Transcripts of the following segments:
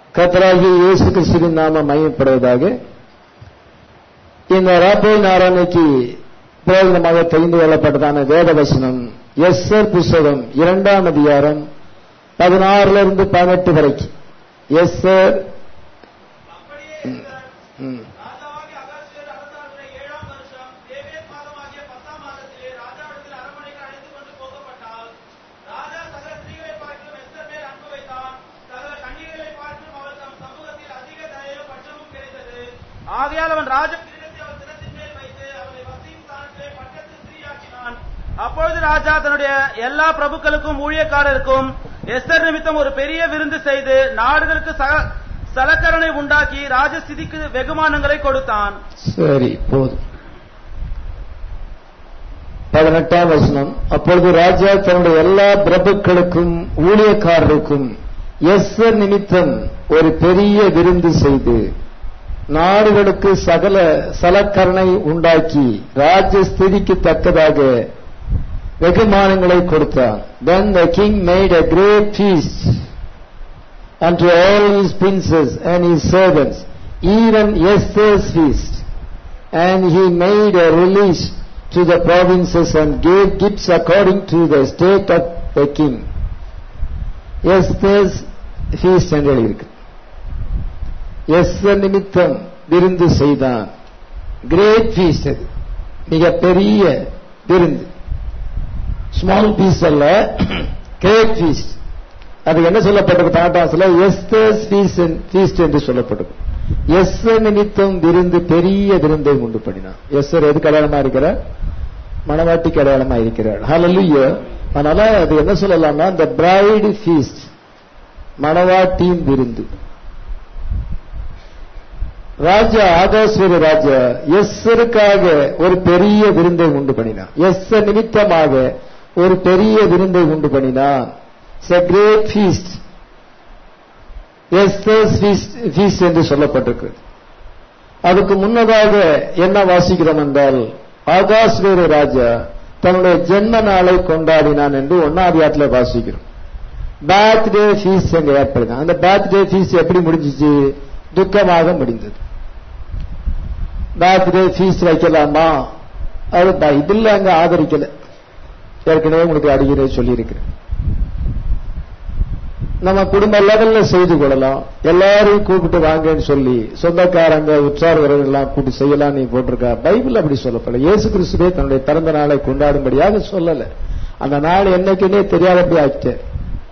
கத்தராகி இயேசு கிறிஸ்துவின் நாம மையப்படுவதாக இந்த ராப்போல் நாராயணைக்கு பிரயோஜனமாக தெரிந்து கொள்ளப்பட்டதான வேத வசனம் எஸ்ஆர் புஸ்தகம் இரண்டாம் அதிகாரம் பதினாறுல இருந்து பதினெட்டு வரைக்கும் எஸ்ஆர் அப்படியே எஸ்தர் ம் ராஜாவாகிய அகாஸ்வேரு அரசாளுடைய ஏழாம் வருஷம் தேவேத் மாதமாகிய பத்தாம் மாதத்திலே ராஜாவிடத்தில் அரண்மனைக்கு அழைத்துக் கொண்டு போகப்பட்டாள் ராஜா சகல ஸ்திரீகளை பார்க்கிலும் எஸ்தர் மேல் அன்பு வைத்தான் சகல கன்னிகைகளை பார்க்கிலும் அவள் தம் சமூகத்தில் அதிக தயவும் பட்சமும் கிடைத்தது ஆகையால் அவன் ராஜ கிரீடத்தை அவள் தினத்தின் மேல் வைத்து அவளை வசீம் ஸ்தானத்திலே பட்டத்து ஸ்திரீயாக்கினான் அப்பொழுது ராஜா தன்னுடைய எல்லா பிரபுக்களுக்கும் ஊழியக்காரருக்கும் எஸ்தர் நிமித்தம் ஒரு பெரிய விருந்து செய்து நாடுகளுக்கு சக- சலக்கரணை உண்டாக்கி ராஜஸ்திதிக்கு வெகுமானங்களை கொடுத்தான் சரி போதும் பதினெட்டாம் வசனம் அப்பொழுது ராஜா தன்னுடைய எல்லா பிரபுக்களுக்கும் ஊழியக்காரருக்கும் எஸ்ஸர் நிமித்தம் ஒரு பெரிய விருந்து செய்து நாடுகளுக்கு சகல சலக்கரணை உண்டாக்கி ராஜஸ்திதிக்கு தக்கதாக வெகுமானங்களை கொடுத்தான் then the king made a great feast unto all his princes and his servants, even Esther's feast. And he made a release to the provinces and gave gifts according to the state of the king. Esther's feast என்று இருக்கு Esther நிமித்தம் விருந்து செய்தான் great feast அது மிகப்பெரிய விருந்து small piece அல்ல great feast அது என்ன சொல்லப்பட்டிருக்கு பாட்டாசில எஸ்தர்ஸ் ஃபீஸ்ட் என்று சொல்லப்பட்டிருக்கு எஸ்ஸர் நிமித்தம் விருந்து பெரிய விருந்தை உண்டு பண்ணினான் எஸ்ஸர் எதுக்கு அடையாளமா இருக்கிறார் மணவாட்டிக்கு அடையாளமா இருக்கிறார் ஹalleluya அதனால அது என்ன சொல்லலாம்னா இந்த பிரைடு ஃபீஸ்ட் மணவாட்டியின் விருந்து ராஜா ஆகாஸ்வர ராஜா எஸ்ஸருக்காக ஒரு பெரிய விருந்தை உண்டு பண்ணினான் எஸ்ஸர் நிமித்தமாக ஒரு பெரிய விருந்தை உண்டு பண்ணினான் it's a great feast Esther's feast feast என்று சொல்லப்பட்டிருக்கு அதுக்கு முன்னதாக என்ன வாசிக்கிறோம் என்றால் ஆகாஸ்வேர ராஜா தன்னுடைய ஜென்ம நாளை கொண்டாடினான் என்று ஒன்னாதியாத்துல வாசிக்கிறோம் பர்த்டே ஃபீஸ் அங்க ஏற்படுது அந்த பர்த்டே ஃபீஸ் எப்படி முடிஞ்சிச்சு துக்கமாக முடிந்தது பர்த்டே ஃபீஸ் வைக்கலாமா அது பைபிள்ல அங்க ஆதரிக்கல ஏற்கனவே உங்களுக்கு அடிக்கிறே சொல்லியிருக்கிறேன் நம்ம குடும்ப லெவல்ல செய்து கொள்ளலாம் எல்லாரையும் கூப்பிட்டு வாங்கன்னு சொல்லி சொந்தக்காரங்க உற்சாரவர்கள் எல்லாம் கூட்டி செய்யலாம் நீ போட்டிருக்கா பைபிள் அப்படி சொல்லப்படல இயேசு கிறிஸ்துவே தன்னுடைய பிறந்த நாளை கொண்டாடும்படியாக சொல்லல அந்த நாள் என்னைக்குன்னே தெரியாதபடி ஆக்கிட்டேன்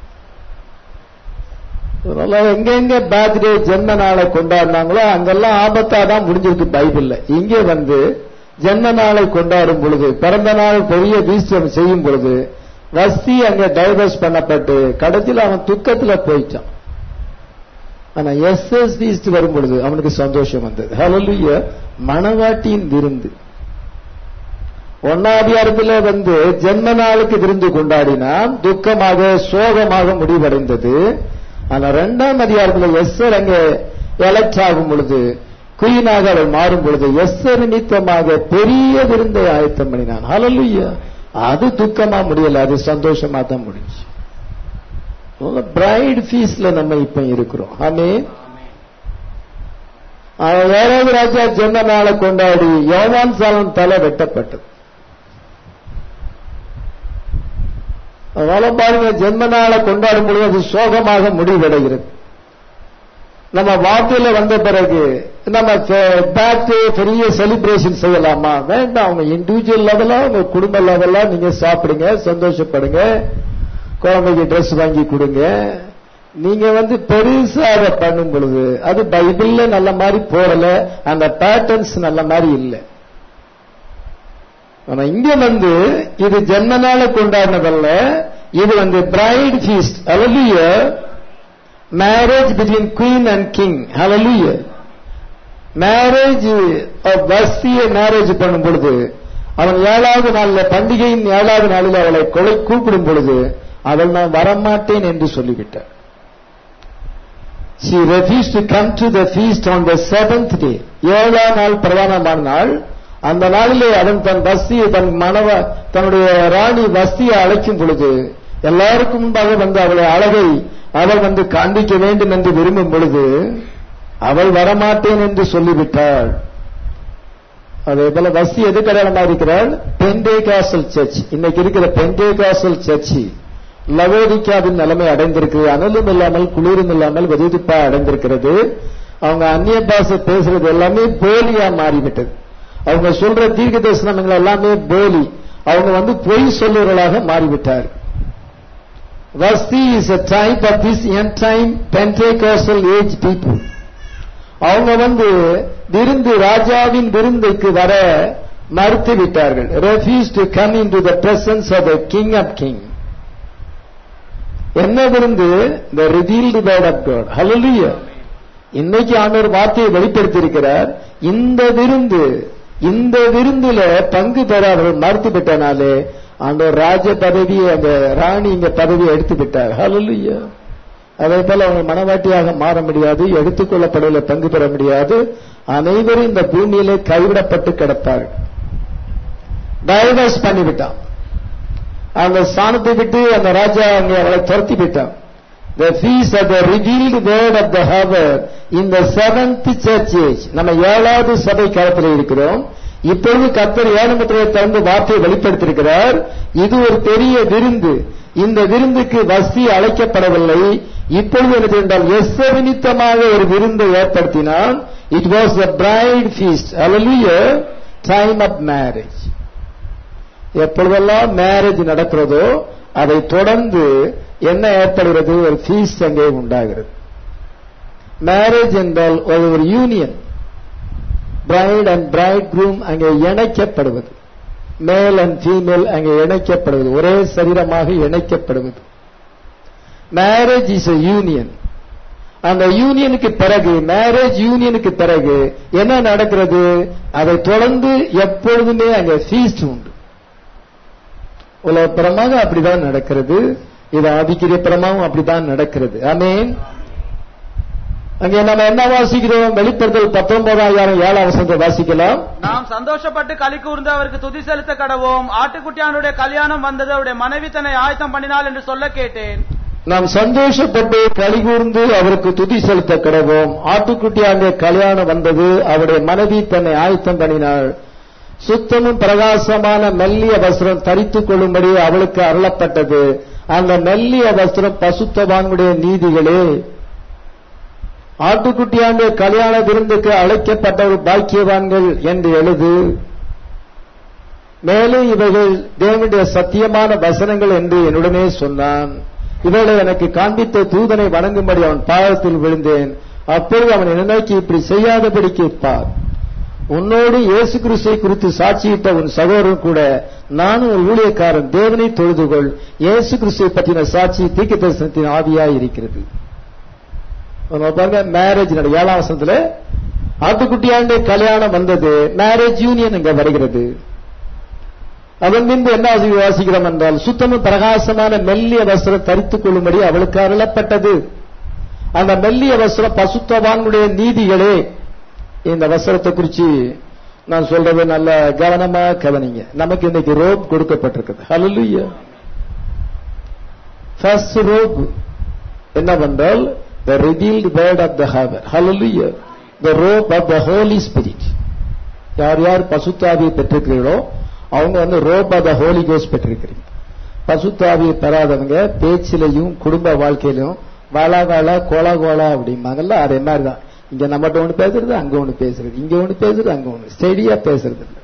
அதனால எங்கெங்க பர்த்டே ஜென்ம நாளை கொண்டாடினாங்களோ அங்கெல்லாம் ஆபத்தா தான் முடிஞ்சிருக்கு பைபிள்ல இங்கே வந்து ஜென்ம நாளை கொண்டாடும் பொழுது பிறந்த நாள் பெரிய வீஸ்டம் செய்யும் பொழுது வஸ்தி அங்க டைவர்ஸ் பண்ணப்பட்டு கடைசியில் அவன் துக்கத்துல போயிட்டான் ஆனா எஸ் எஸ் வீஸ்ட் வரும் பொழுது அவனுக்கு சந்தோஷம் வந்தது ஹalleluya மணவாட்டியின் விருந்து ஒன்னாதிகாரத்துல வந்து ஜென்ம நாளுக்கு விருந்து கொண்டாடினான் துக்கமாக சோகமாக முடிவடைந்தது ஆனா ரெண்டாம் அதிகாரத்துல எஸ்ஸர் அங்க எலக்ட் ஆகும் பொழுது குயினாக அவள் மாறும் பொழுது எஸ்ஸர் நிமித்தமாக பெரிய விருந்தை ஆயத்தம் பண்ணினான் ஹalleluya அது துக்கமா முடியல அது சந்தோஷமா தான் முடிஞ்சு பிரைட் ஃபீஸ்ல நம்ம இப்ப இருக்கிறோம் ஆமே ஏழாவது ராஜா ஜென்ம நாளை கொண்டாடி யோவான் சாலன் தலை வெட்டப்பட்டது அதனால பாருங்க ஜென்ம நாளை கொண்டாடும் பொழுது அது சோகமாக முடிவடைகிறது நம்ம வார்த்தையில வந்த பிறகு நம்ம பேர்த்டே பெரிய செலிப்ரேஷன் செய்யலாமா வேண்டாம் அவங்க இண்டிவிஜுவல் லெவலா உங்க குடும்ப லெவலா நீங்க சாப்பிடுங்க சந்தோஷப்படுங்க குழந்தைக்கு ட்ரெஸ் வாங்கி கொடுங்க நீங்க வந்து பெருசா அதை பண்ணும் பொழுது அது பைபிள்ல நல்ல மாதிரி போடல அந்த பேட்டர்ன்ஸ் நல்ல மாதிரி இல்லை ஆனா இங்க வந்து இது ஜென்ம நாளை கொண்டாடினதல்ல இது வந்து bride feast hallelujah marriage between queen and king ஹalleluya மேரேஜ் வஸ்திய மேரேஜ் பண்ணும் பொழுது அவன் ஏழாவது நாள்ல பண்டிகையின் ஏழாவது நாளில் அவளை கொலை கூப்பிடும் பொழுது அவள் நான் வரமாட்டேன் என்று சொல்லிவிட்டார் she refused to come to the feast on the seventh day ஏழாம் நாள் பிரதானமான நாள் அந்த நாளிலே அவன் தன் வஸ்தியை தன் மனவ தன்னுடைய ராணி வஸ்தியை அழைக்கும் பொழுது எல்லாருக்கும் முன்பாக வந்து அவளை அழகை அவள் வந்து காண்பிக்க வேண்டும் என்று விரும்பும் பொழுது அவள் வரமாட்டேன் என்று சொல்லிவிட்டாள் அதே போல வசி எதுக்கு அடையாளமா இருக்கிறாள் பெண்டேகாசல் சர்ச் இன்னைக்கு இருக்கிற பெண்டேகாசல் சர்ச் லவோதிக்காவின் நிலைமை அடைந்திருக்கு அனலும் இல்லாமல் குளிரும் இல்லாமல் வெதுதிப்பா அடைந்திருக்கிறது அவங்க அந்நிய பாஷை பேசுறது எல்லாமே போலியா மாறிவிட்டது அவங்க சொல்ற தீர்க்க தரிசனங்கள் எல்லாமே போலி அவங்க வந்து பொய் சொல்லுவர்களாக மாறிவிட்டார் Vashti is a type of this end time Pentecostal age people அவங்க வந்து விருந்து ராஜாவின் விருந்துக்கு வர மறுத்து விட்டார்கள் refused to come into the presence of the king of king என்ன விருந்து the revealed word of God hallelujah இன்னைக்கு ஆண்டவர் வார்த்தையை வெளிப்படுத்தி இருக்கிறார் இந்த விருந்து இந்த விருந்துல பங்கு பெற அவர்கள் மறுத்து விட்டனாலே ஆண்டவர் ராஜ பதவியை அந்த ராணி இங்க பதவியை எடுத்து விட்டார் ஹalleluya அதே போல அவங்க மனவாட்டியாக மாற முடியாது எடுத்துக்கொள்ளப்படுவதில் பங்கு பெற முடியாது அனைவரும் இந்த பூமியிலே கைவிடப்பட்டு கிடப்பார்கள் டைவர்ஸ் பண்ணிவிட்டான் அந்த ஸ்தானத்தை விட்டு அந்த ராஜா அங்கே அவளை துரத்தி விட்டான் The feast of the revealed word of the hour in the seventh church age. நம்ம ஏழாவது சபை காலத்தில் இருக்கிறோம் இப்பொழுது கர்த்தர் ஏழமத்திலே திறந்து வார்த்தையை வெளிப்படுத்தியிருக்கிறார் இது ஒரு பெரிய விருந்து இந்த விருந்துக்கு வசி அழைக்கப்படவில்லை இப்பொழுது என்ன என்றால் எஸ்ஸ நிமித்தமாக ஒரு விருந்தை ஏற்படுத்தினான் it was a bride feast hallelujah time of marriage எப்பொழுதெல்லாம் மேரேஜ் நடக்கிறதோ அதை தொடர்ந்து என்ன ஏற்படுகிறது ஒரு ஃபீஸ்ட் அங்கே உண்டாகிறது மேரேஜ் என்றால் ஒரு ஒரு union bride and bridegroom அங்கே இணைக்கப்படுவது மேல் அண்ட் ஃபீமேல் அங்கே இணைக்கப்படுவது ஒரே சரீரமாக இணைக்கப்படுவது மேரேஜ் இஸ் a யூனியன் அந்த யூனியனுக்கு பிறகு மேரேஜ் யூனியனுக்கு பிறகு என்ன நடக்கிறது அதை தொடர்ந்து எப்பொழுதுமே அங்கே ஃபீஸ்ட் உண்டு உலகப்புறமாக அப்படிதான் நடக்கிறது இது ஆதிக்கிரியப்புறமாவும் அப்படிதான் நடக்கிறது ஆமீன் அங்கே நம்ம என்ன வாசிக்கிறோம் வெளிப்படுத்தல் பத்தொன்பதாயிரம் ஏழாம் வசனத்தை வாசிக்கலாம் நாம் சந்தோஷப்பட்டு களி கூர்ந்து அவருக்கு துதி செலுத்த கடவோம் ஆட்டுக்குட்டியானுடைய கல்யாணம் வந்தது அவருடைய மனைவி தன்னை ஆயத்தம் பண்ணினாள் என்று சொல்ல கேட்டேன் நாம் சந்தோஷப்பட்டு களி கூர்ந்து அவருக்கு துதி செலுத்த கிடவோம் ஆட்டுக்குட்டியாங்க கல்யாணம் வந்தது அவருடைய மனைவி தன்னை ஆயத்தம் பண்ணினாள் சுத்தமும் பிரகாசமான மெல்லிய வஸ்திரம் தரித்துக் கொள்ளும்படி அவளுக்கு அருளப்பட்டது அந்த மெல்லிய வஸ்திரம் பசுத்தவான்களுடைய நீதிகளே ஆட்டுக்குட்டியாண்டு கல்யாண விருந்துக்கு அழைக்கப்பட்டவர் பாக்கியவான்கள் என்று எழுது மேலும் இவைகள் தேவனுடைய சத்தியமான வசனங்கள் என்று என்னுடனே சொன்னான் இவளை எனக்கு காண்பித்த தூதனை வணங்கும்படி அவன் பாதத்தில் விழுந்தேன் அப்பொழுது அவன் என்னை நோக்கி இப்படி செய்யாதபடி கேட்பார் உன்னோடு இயேசு கிறிஸ்துவை குறித்து சாட்சியிட்ட உன் சகோதரன் கூட நானும் ஒரு ஊழியக்காரன் தேவனை தொழுதுகொள் இயேசு கிறிஸ்துவை பற்றின சாட்சி தீர்க்க தரிசனத்தின் ஆவியாய் இருக்கிறது நம்ம பாருங்க மேரேஜ் நட ஏழாம் வசனத்துல ஆட்டுக்குட்டியாண்டு கல்யாணம் வந்தது மேரேஜ் யூனியன் இங்க வருகிறது அதன் பின்பு என்ன வாசி- வாசிக்கிறோம் என்றால் சுத்தமும் பிரகாசமான மெல்லிய வஸ்திரம் தரித்துக் கொள்ளும்படி அவளுக்கு அருளப்பட்டது அந்த மெல்லிய வஸ்திரம் பசுத்தவான்களுடைய நீதிகளே இந்த வஸ்திரத்தை குறிச்சு நான் சொல்றது நல்ல கவனமா கவனிங்க நமக்கு இன்னைக்கு ரோப் கொடுக்கப்பட்டிருக்குது ஹalleluya ஃபர்ஸ்ட் ரோப் என்னவென்றால் the revealed word of the hour hallelujah the robe of the holy spirit யார் யார் பசுத்தாவியை பெற்றிருக்கிறீர்களோ அவங்க வந்து ரோப் ஆஃப் த ஹோலி கோஸ் பெற்றிருக்கிறீங்க பசுத்தாவியை பெறாதவங்க பேச்சிலையும் குடும்ப வாழ்க்கையிலும் வாழா வாழா கோலா கோலா அப்படிம்பாங்கல்ல அதே மாதிரி தான் இங்க நம்மகிட்ட ஒண்ணு பேசுறது அங்க ஒண்ணு பேசுறது இங்க ஒண்ணு பேசுறது அங்க ஒண்ணு ஸ்டெடியா பேசுறது இல்ல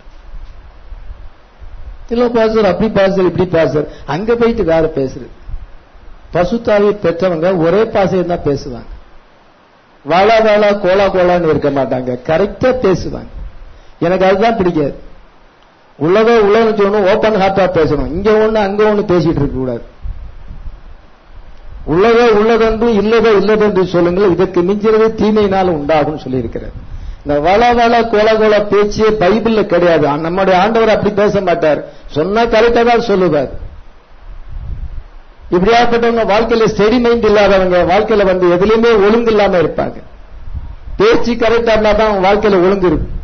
இல்ல பாசர் அப்படி பாசர் இப்படி பாசர் அங்க போயிட்டு வேற பேசுறது பசுத்தாவி பெற்றவங்க ஒரே பாசையை தான் பேசுவாங்க வாழா வாழா கோலா கோலான்னு இருக்க மாட்டாங்க கரெக்டா பேசுவாங்க எனக்கு அதுதான் பிடிக்காது உள்ளத உள்ளன்னு சொல்லணும் ஓப்பன் ஹார்ட்டா பேசணும் இங்க ஒண்ணு அங்க ஒண்ணு பேசிட்டு இருக்க கூடாது உள்ளதோ உள்ளதென்று இல்லதோ இல்லதென்று சொல்லுங்கள் இதற்கு மிஞ்சிறது தீமையினால் உண்டாகும் சொல்லி இருக்கிறார் இந்த வள வள கோல கோல பேச்சு பைபிள்ல கிடையாது நம்முடைய ஆண்டவர் அப்படி பேச மாட்டார் சொன்னா கரெக்டா தான் சொல்லுவார் இப்படியாப்பட்டவங்க வாழ்க்கையில ஸ்டெடி மைண்ட் இல்லாதவங்க வாழ்க்கையில வந்து எதுலயுமே ஒழுங்கு இல்லாம இருப்பாங்க பேச்சு கரெக்டா இருந்தா தான் அவங்க வாழ்க்கையில ஒழுங்கு இருக்கும்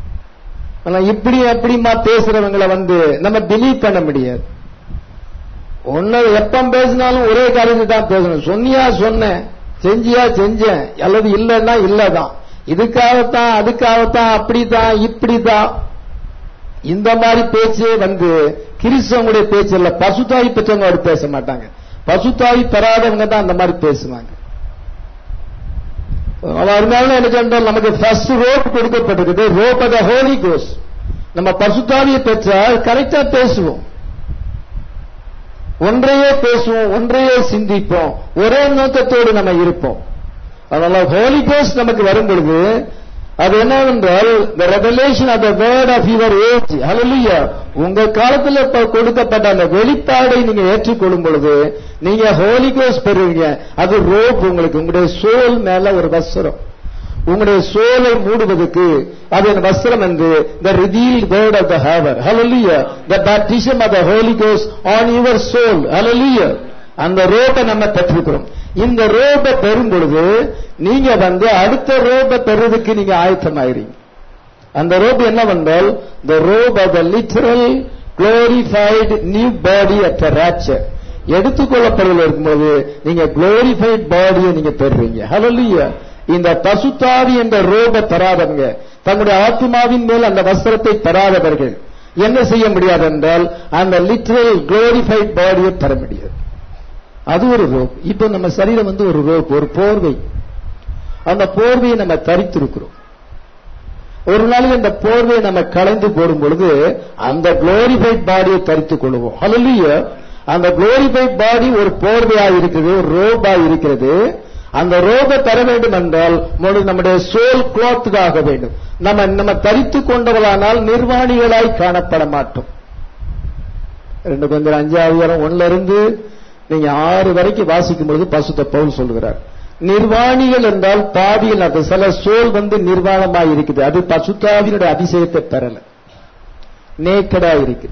ஆனா இப்படி அப்படிமா பேசுறவங்களை வந்து நம்ம பிலீவ் பண்ண முடியாது ஒன்னு எப்ப பேசினாலும் ஒரே காரியத்தை தான் பேசணும் சொன்னியா சொன்னேன் செஞ்சியா செஞ்சேன் அல்லது இல்லைன்னா இல்லதான் இதுக்காகத்தான் அதுக்காகத்தான் அப்படித்தான் இப்படிதான் இந்த மாதிரி பேச்சு வந்து கிறிஸ்தவங்களுடைய பேச்சு இல்ல பசுத்தாய் பெற்றவங்க அப்படி பேச மாட்டாங்க பசுத்தாய் பெறாதவங்க தான் அந்த மாதிரி பேசுவாங்க அதனால என்ன சொன்னால் நமக்கு ஃபர்ஸ்ட் ரோப் கொடுக்கப்பட்டிருக்குது ரோப் அத ஹோலி கோஸ் நம்ம பசுத்தாவியை பெற்றால் கரெக்டா பேசுவோம் ஒன்றையே பேசுவோம் ஒன்றையே சிந்திப்போம் ஒரே நோக்கத்தோடு நம்ம இருப்போம் அதனால ஹோலி கோஸ்ட் நமக்கு வரும் பொழுது அது என்னவென்றால் the revelation of the word of your age hallelujah உங்க காலத்துல இப்ப கொடுக்கப்பட்ட அந்த வெளிப்பாடை நீங்க ஏற்றுக்கொள்ளும் பொழுது நீங்க ஹோலி கோஸ்ட் பெறுவீங்க அது ரோப் உங்களுக்கு உங்களுடைய சோல் மேல ஒரு வஸ்திரம் உங்களுடைய சோலை மூடுவதற்கு அது என் வஸ்திரம் என்று the revealed word of the haver hallelujah the baptism of the holy ghost on your soul hallelujah அந்த ரோபை நம்ம பெற்றிருக்கிறோம் இந்த ரோபை பெறும் பொழுது நீங்க வந்து அடுத்த ரோபை பெறுவதற்கு நீங்க ஆயத்தமாயிருங்க அந்த ரோப் என்னவென்றால் the robe of the literal glorified new body at the rapture எடுத்துக்கொள்ளப்படுதல் இருக்கும்போது நீங்க glorified பாடியை நீங்க பெறுறீங்க hallelujah இந்த பசுத்தாவி என்ற ரோபை பெறாதவங்க தங்களுடைய ஆத்மாவின் மேல் அந்த வஸ்திரத்தை பெறாதவர்கள் என்ன செய்ய முடியாது என்றால் அந்த லிட்ரல் குளோரிஃபைட் பாடியை பெற முடியாது அது ஒரு ரோப் இப்போ நம்ம சரீரம் வந்து ஒரு ரோப் ஒரு போர்வை அந்த போர்வையை நம்ம தரித்திருக்கிறோம் ஒரு நாளைக்கு அந்த போர்வையை நம்ம கலைந்து போடும் பொழுது அந்த குளோரிஃபைட் பாடியை தரித்துக் கொள்வோம் ஹalleluya அந்த குளோரிஃபைட் பாடி ஒரு போர்வையா இருக்குது ஒரு ரோபா இருக்கிறது அந்த ரோபை தர வேண்டும் என்றால் முதல்ல நம்முடைய சோல் குளோத்துக்காக வேண்டும் நம்ம நம்ம தரித்துக் கொண்டவர்களானால் நிர்வாணிகளாய் காணப்பட மாட்டோம் ரெண்டு கொஞ்சம் அஞ்சாவது ஒன்னுல இருந்து நீங்க ஆறு வரைக்கும் வாசிக்கும் பொழுது பசுத்த பவுல் சொல்லுகிறார் நிர்வாணிகள் என்றால் பாதியில் அது சில சோல் வந்து நிர்வாணமாய் இருக்குது அது பசுத்தாவினுடைய அதிசயத்தை பெறல நேக்கடா இருக்குது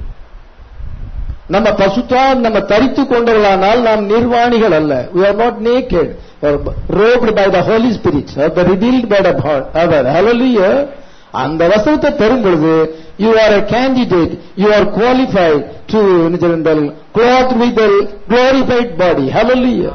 நம்ம பசுத்தா நம்ம தரித்து கொண்டவர்களானால் நாம் நிர்வாணிகள் அல்ல we are not naked or robed by the holy spirit or the revealed by the other hallelujah அந்த வசனத்தை பெறும் பொழுது you are a candidate you are qualified to cloth with a glorified body hallelujah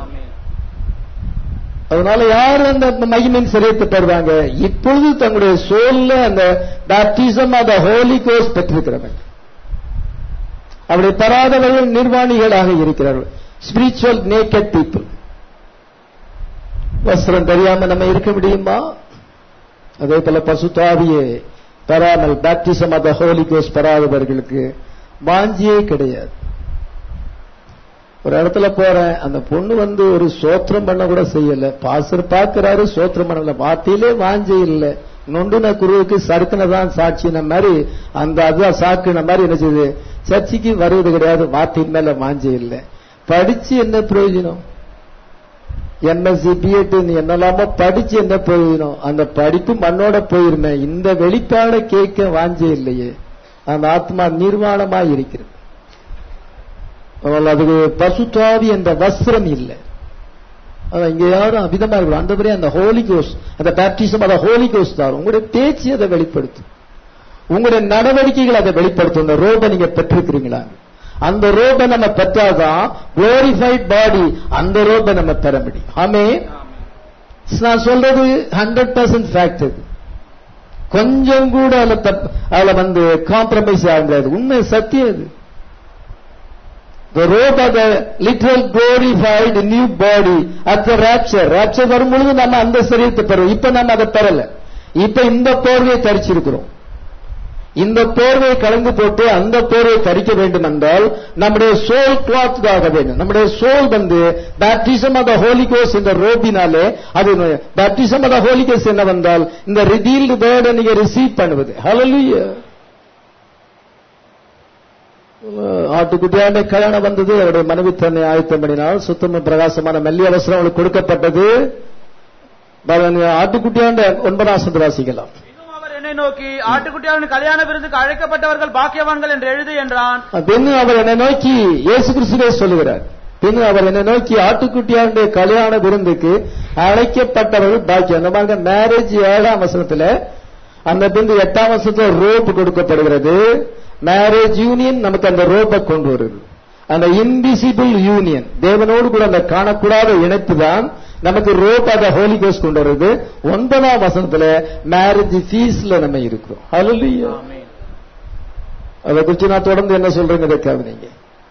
அதனால யார் அந்த மகிமின் சிறையத்தை பெறுவாங்க இப்பொழுது தங்களுடைய சோல்ல அந்த பேப்டிசம் ஆஃப் த ஹோலி கோஸ் பெற்றிருக்கிறவங்க அப்படி பெறாதவர்கள் நிர்வாணிகளாக இருக்கிறார்கள் ஸ்பிரிச்சுவல் நேக்கட் பீப்புள் வஸ்திரம் தெரியாம நம்ம இருக்க முடியுமா அதே போல பசுத்தாவியே பெறாமல் பேப்டிசம் ஆஃப் த ஹோலி கோஸ் பெறாதவர்களுக்கு வாஞ்சியே கிடையாது ஒரு இடத்துல போறேன் அந்த பொண்ணு வந்து ஒரு சோத்திரம் பண்ண கூட செய்யல பாசர் பாக்குறாரு சோத்திரம் பண்ணல வார்த்தையிலே வாஞ்சை இல்ல நொண்டுன குருவுக்கு சறுக்குனதான் சாட்சின மாதிரி அந்த அதுதான் சாக்குன மாதிரி என்ன செய்யுது சர்ச்சைக்கு வருவது கிடையாது வார்த்தையின் மேல வாஞ்சை இல்லை படிச்சு என்ன பிரயோஜனம் எம்எஸ்சி பிஎட் என்னெல்லாமோ படிச்சு என்ன பிரயோஜனம் அந்த படிப்பு மண்ணோட போயிருமே இந்த வெளிப்பாட கேட்க வாஞ்சே இல்லையே அந்த ஆத்மா நிர்வாணமா இருக்கிறது அதுக்கு பசுத்தாவி என்ற வஸ்திரம் இல்லை அதான் இங்க யாரும் அபிதமா இருக்கணும் அந்த அந்த ஹோலி கோஸ் அந்த பேப்டிசம் அதை ஹோலி கோஸ் தான் உங்களுடைய பேச்சு அதை வெளிப்படுத்தும் உங்களுடைய நடவடிக்கைகள் அதை வெளிப்படுத்தும் இந்த ரோபை நீங்க பெற்றிருக்கிறீங்களா அந்த ரோபை நம்ம பெற்றாதான் குளோரிஃபைட் பாடி அந்த ரோபை நம்ம பெற முடியும் ஆமே நான் சொல்றது ஹண்ட்ரட் பர்சன்ட் ஃபேக்ட் இது கொஞ்சம் கூட அதுல அதுல வந்து காம்ப்ரமைஸ் ஆக முடியாது உண்மை சத்தியம் இது The robe of the literal glorified new body at the rapture. rapture வரும் பொழுது நம்ம அந்த சரீரத்தை பெறுவோம் இப்ப நம்ம அதை பெறல இப்ப இந்த போர்வையை தரிச்சிருக்கிறோம் இந்த போர்வையை கலந்து போட்டு அந்த போர்வையை தரிக்க வேண்டும் என்றால் நம்முடைய சோல் கிளாத்தாக வேண்டும் நம்முடைய சோல் வந்து பேப்டிசம் ஆஃப் த ஹோலி கோஸ் இந்த ரோபினாலே அது பேப்டிசம் ஆஃப் த ஹோலி கோஸ் என்னவென்றால் இந்த ரிதீல்டு வேர்டை நீங்க ரிசீவ் பண்ணுவது ஹalleluya ஆட்டுக்குட்டியாண்ட கல்யாணம் வந்தது அவருடைய மனைவி தன்னை ஆயத்தம் பண்ணினால் சுத்தமும் பிரகாசமான மெல்லிய அவசரம் அவளுக்கு கொடுக்கப்பட்டது ஆட்டுக்குட்டியாண்ட ஒன்பதாம் சந்த வாசிக்கலாம் இன்னும் அவர் என்னை நோக்கி ஆட்டுக்குட்டியாவின் கல்யாண விருந்துக்கு அழைக்கப்பட்டவர்கள் பாக்கியவான்கள் என்று எழுது என்றான் பின்னு அவர் என்னை நோக்கி இயேசு கிறிஸ்துவே சொல்லுகிறார் பின்னு அவர் என்னை நோக்கி ஆட்டுக்குட்டியாருடைய கல்யாண விருந்துக்கு அழைக்கப்பட்டவர்கள் பாக்கியம் அந்த மாதிரி மேரேஜ் ஏழாம் வசனத்துல அந்த பிந்து எட்டாம் வசனத்துல ரோப் கொடுக்கப்படுகிறது மேரேஜ் யூனியன் நமக்கு அந்த ரோப்பை கொண்டு வருது அந்த இன்விசிபிள் யூனியன் தேவனோடு கூட அந்த காணக்கூடாத இணைப்பு தான் நமக்கு ரோப் ஆக ஹோலி கோஸ் கொண்டு வருது ஒன்பதாம் வசனத்துல மேரேஜ் ஃபீஸ்ல நம்ம இருக்கிறோம் ஹalleluya ஆமென் அதை குறித்து நான் தொடர்ந்து என்ன சொல்றேங்கிறத கவனிங்க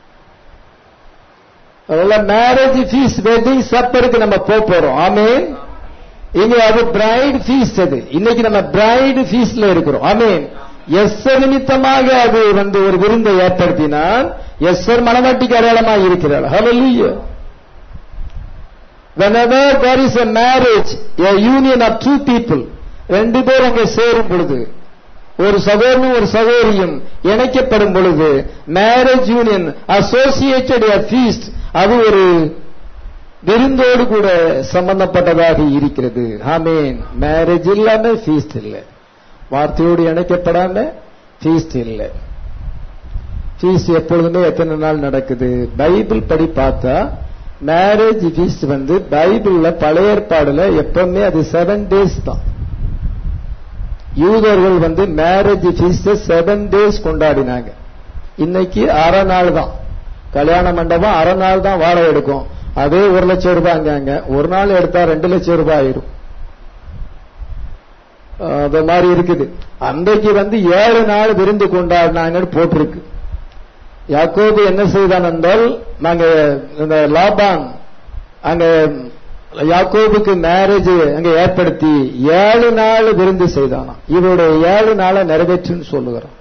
அதனால மேரேஜ் ஃபீஸ் வெட்டிங் சப்பருக்கு நம்ம போக போறோம் ஆமேன் இங்க அது பிரைட் ஃபீஸ் அது இன்னைக்கு நம்ம பிரைட் ஃபீஸ்ல இருக்கிறோம் ஆமேன் எஸ்ஸர் நிமித்தமாக அது வந்து ஒரு விருந்தை ஏற்படுத்தினால் எஸ்ஸர் மனவாட்டிக்கு அடையாளமாக இருக்கிறார் ஹalleluya whenever there is a marriage a union of two people ரெண்டு பேர் அங்கே சேரும் பொழுது ஒரு சகோதரனும் ஒரு சகோதரியும் இணைக்கப்படும் பொழுது மேரேஜ் யூனியன் அசோசியேட்டட் ஃபீஸ்ட் அது ஒரு விருந்தோடு கூட சம்பந்தப்பட்டதாக இருக்கிறது ஆமேன் மேரேஜ் இல்லாம ஃபீஸ்ட் இல்லை வார்த்தையோடு இணைக்கப்படாம ஃபீஸ்ட் இல்லை ஃபீஸ்ட் எப்பொழுதுமே எத்தனை நாள் நடக்குது பைபிள் படி பார்த்தா மேரேஜ் ஃபீஸ்ட் வந்து பைபிள்ல பழைய ஏற்பாடுல எப்பவுமே அது செவன் டேஸ் தான் யூதர்கள் வந்து மேரேஜ் ஃபீஸ்ட் செவன் டேஸ் கொண்டாடினாங்க இன்னைக்கு அரை நாள் தான் கல்யாண மண்டபம் அரை நாள் தான் வாடகை எடுக்கும் அதே ஒரு லட்சம் ரூபாய் அங்க ஒரு நாள் எடுத்தா ரெண்டு லட்சம் ரூபாய் ஆயிரும் அது மாதிரி இருக்குது அன்றைக்கு வந்து ஏழு நாள் விருந்து கொண்டாடினாங்கன்னு போட்டிருக்கு யாக்கோபு என்ன செய்தான் என்றால் நாங்க இந்த லாபான் அங்க யாக்கோபுக்கு மேரேஜ் அங்க ஏற்படுத்தி ஏழு நாள் விருந்து செய்தானாம் இவருடைய ஏழு நாளை நிறைவேற்றுன்னு சொல்லுகிறான்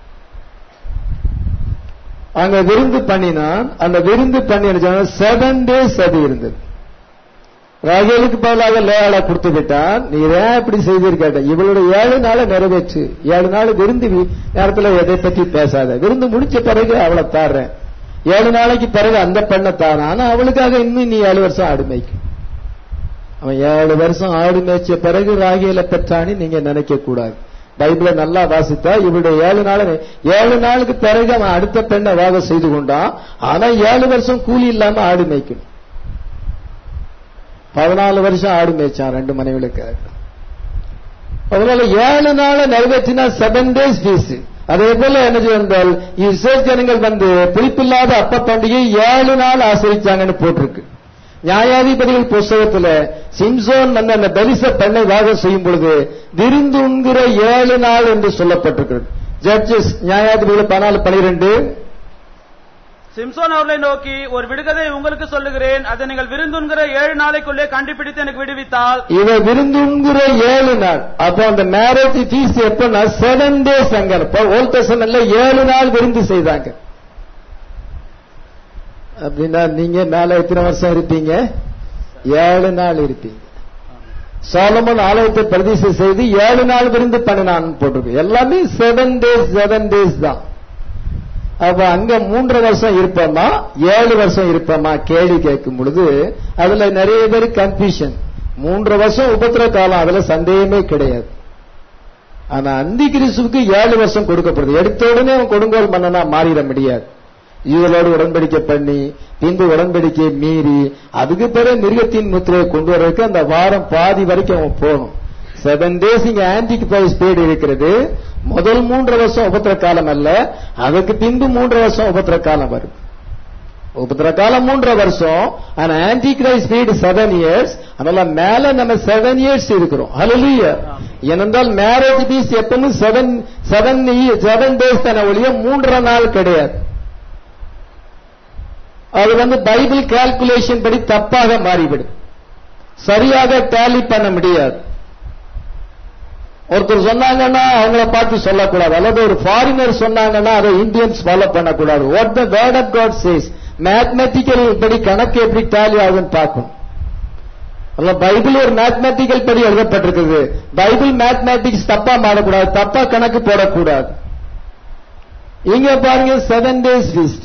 அங்க விருந்து பண்ணினான் அந்த விருந்து பண்ணி செவன் டேஸ் அது இருந்தது ராகேலுக்கு பதிலாக லேயாளா கொடுத்து விட்டான் நீ ஏன் இப்படி செய்திருக்க இவளுடைய ஏழு நாளை நிறைவேற்று ஏழு நாள் விருந்து வி- நேரத்துல எதை பத்தி பேசாத விருந்து முடிச்ச பிறகு அவளை தாடுறேன் ஏழு நாளைக்கு பிறகு அந்த பெண்ணை தாரேன் ஆனா அவளுக்காக இன்னும் நீ ஏழு வருஷம் ஆடு மேய்க்கும் அவன் ஏழு வருஷம் ஆடு மேய்ச்ச பிறகு ராகியில பெற்றான்னு நீங்க நினைக்க கூடாது பைபிளை நல்லா வாசித்தா இவருடைய ஏழு நாள் ஏழு நாளுக்கு பிறகு அவன் அடுத்த பெண்ணை வாக செய்து கொண்டான் ஆனா ஏழு வருஷம் கூலி இல்லாம ஆடு மேய்க்கணும் பதினாலு வருஷம் ஆடு மேய்ச்சான் ரெண்டு மனைவிகளுக்கு அதனால ஏழு நாளை நிறைவேற்றினா செவன் டேஸ் ஃபீஸ் அதே போல என்ன செய்தால் இஸ்ரேல் ஜனங்கள் வந்து புளிப்பில்லாத அப்ப பண்டிகை ஏழு நாள் ஆசரிச்சாங்கன்னு போட்டிருக்கு நியாயாதிபதிகள் புஸ்தகத்துல சிம்சோன் வந்து அந்த தரிச பெண்ணை வாகம் செய்யும் பொழுது விருந்துங்கிற ஏழு நாள் என்று சொல்லப்பட்டிருக்கிறது ஜட்ஜஸ் நியாயாதிபதிகள் பதினாலு பனிரெண்டு சிம்சோன் அவர்களை நோக்கி ஒரு விடுகதை உங்களுக்கு சொல்லுகிறேன் அதை நீங்கள் விருந்துங்கிற ஏழு நாளைக்குள்ளே கண்டுபிடித்து எனக்கு விடுவித்தால் இவ விருந்துங்கிற ஏழு நாள் அப்போ அந்த மேரேஜ் ஃபீஸ் எப்பன்னா செவன் டேஸ் அங்க ஓல்ட் டெஸ்டமெண்ட்ல ஏழு நாள் விருந்து செய்தாங்க அப்படின்னா நீங்க மேல எத்தனை வருஷம் இருப்பீங்க ஏழு நாள் இருப்பீங்க சோலமன் ஆலயத்தை பிரதிஷ்டை செய்து ஏழு நாள் விருந்து பண்ணினான்னு போட்டிருக்கு எல்லாமே செவன் டேஸ் செவன் டேஸ் தான் அப்ப அங்க மூன்று வருஷம் இருப்போமா ஏழு வருஷம் இருப்போமா கேள்வி கேட்கும் பொழுது அதுல நிறைய பேர் கன்ஃபியூஷன் மூன்று வருஷம் உபத்திர காலம் அதுல சந்தேகமே கிடையாது ஆனா அந்தி கிறிஸ்துவுக்கு ஏழு வருஷம் கொடுக்கப்படுது எடுத்த உடனே அவன் கொடுங்கோல் மன்னனா மாறிட முடியாது இவளோடு உடன்படிக்கை பண்ணி பின்பு உடன்படிக்கை மீறி அதுக்கு பிறகு மிருகத்தின் முத்திரையை கொண்டு வர்றதுக்கு அந்த வாரம் பாதி வரைக்கும் அவன் போகணும் செவன் டேஸ் இங்க ஆன்டிக் பிரைஸ் பீரியட் இருக்கிறது முதல் மூன்று வருஷம் உபத்திர காலம் அல்ல அதுக்கு பின்பு மூன்று வருஷம் உபத்திர காலம் வரும் உபத்திர காலம் மூன்று வருஷம் ஆனா antichrist period seven years அதனால மேல நம்ம செவன் இயர்ஸ் இருக்கிறோம் ஹalleluya ஏனென்றால் மேரேஜ் பீஸ் எப்பவும் செவன் செவன் செவன் டேஸ் தானே ஒழிய மூன்றரை நாள் கிடையாது அது வந்து பைபிள் கால்குலேஷன் படி தப்பாக மாறிவிடும் சரியாக டேலி பண்ண முடியாது ஒருத்தர் சொன்னாங்கன்னா அவங்கள பார்த்து சொல்லக்கூடாது அல்லது ஒரு ஃபாரினர் சொன்னாங்கன்னா அதை இந்தியன்ஸ் ஃபாலோ பண்ணக்கூடாது what the word of God says mathematical படி கணக்கு எப்படி டேலி ஆகுதுன்னு பார்க்கணும் அல்ல பைபிள் ஒரு மேத்மெட்டிக்கல் படி எழுதப்பட்டிருக்குது பைபிள் மேத்மெட்டிக்ஸ் தப்பா மாறக்கூடாது தப்பா கணக்கு போடக்கூடாது இங்க பாருங்க செவன் டேஸ் ஃபீஸ்ட்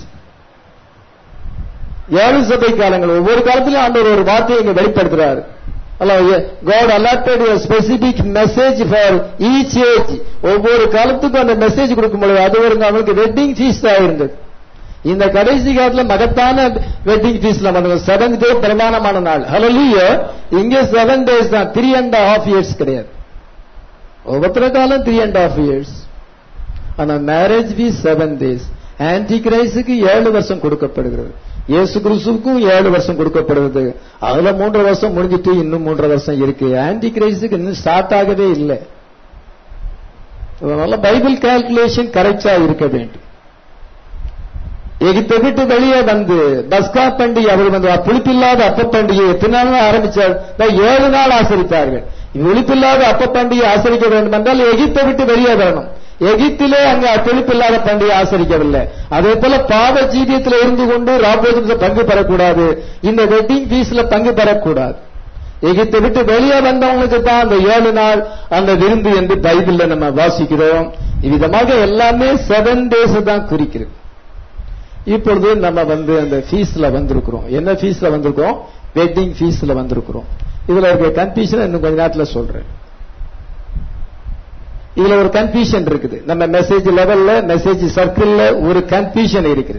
ஏழு சபை காலங்கள் ஒவ்வொரு காலத்திலும் ஆண்டவர் ஒரு வார்த்தையை இங்க வெளிப்படுத்துறாரு God allotted a specific message for each age ஒவ்வொரு காலத்துக்கும் அந்த மெசேஜ் கொடுக்கும் பொழுது அது ஒரு அவங்களுக்கு வெட்டிங் ஃபீஸ் இருந்தது இந்த கடைசி காலத்துல மகத்தான வெட்டிங் ஃபீஸ்ல வந்து செவன் டே பிரதானமான நாள் ஹalleluya இங்க செவன் டேஸ் தான் த்ரீ அண்ட் ஹாஃப் இயர்ஸ் கிடையாது ஒவ்வொருத்தர காலம் த்ரீ அண்ட் ஹாஃப் இயர்ஸ் ஆனா மேரேஜ் ஃபீஸ் செவன் டேஸ் ஆன்டி கிரைஸுக்கு ஏழு வருஷம் கொடுக்கப்படுகிறது இயேசு கிறிஸ்துவுக்கும் ஏழு வருஷம் கொடுக்கப்படுகிறது அதுல மூன்றரை வருஷம் முடிஞ்சிட்டு இன்னும் மூன்றரை வருஷம் இருக்கு ஆன்டி கிரைஸுக்கு இன்னும் ஸ்டார்ட் ஆகவே இல்லை அதனால பைபிள் கால்குலேஷன் கரெக்டா இருக்க வேண்டும் எகிப்தை விட்டு வெளியே வந்து பஸ்கா பண்டிகை அவர் வந்து புளிப்பில்லாத அப்ப பண்டிகை எத்தனை நாள் ஆரம்பிச்சார் இதோ ஏழு நாள் ஆசரித்தார்கள் புளிப்பில்லாத அப்ப பண்டிகை ஆசரிக்க வேண்டும் என்றால் எகிப்தை விட்டு வெளியே வரணும் எகிப்திலே அங்க புளிப்பில்லாத பண்டிகை ஆசரிக்கவில்லை அதே போல பாவ ஜீவியத்தில் இருந்து கொண்டு ராபோஜனத்தில் பங்கு பெறக்கூடாது இந்த வெட்டிங் ஃபீஸ்ல பங்கு பெறக்கூடாது எகிப்தை விட்டு வெளியே வந்தவங்களுக்கு தான் அந்த ஏழு நாள் அந்த விருந்து என்று பைபிள்ல நம்ம வாசிக்கிறோம் இவ்விதமாக எல்லாமே செவன் டேஸ் தான் குறிக்கிறது இப்பொழுது நம்ம வந்து அந்த ஃபீஸ்ல வந்திருக்கிறோம் என்ன ஃபீஸ்ல வந்திருக்கோம் வெட்டிங் ஃபீஸ்ல வந்திருக்கிறோம் இதுல இருக்க கன்ஃபியூஷன் இன்னும் கொஞ்ச நேரத்துல சொல்றேன் இதுல ஒரு கன்ஃபியூஷன் இருக்குது நம்ம மெசேஜ் லெவல்ல மெசேஜ் சர்க்கிள்ல ஒரு கன்ஃபியூஷன் இருக்குது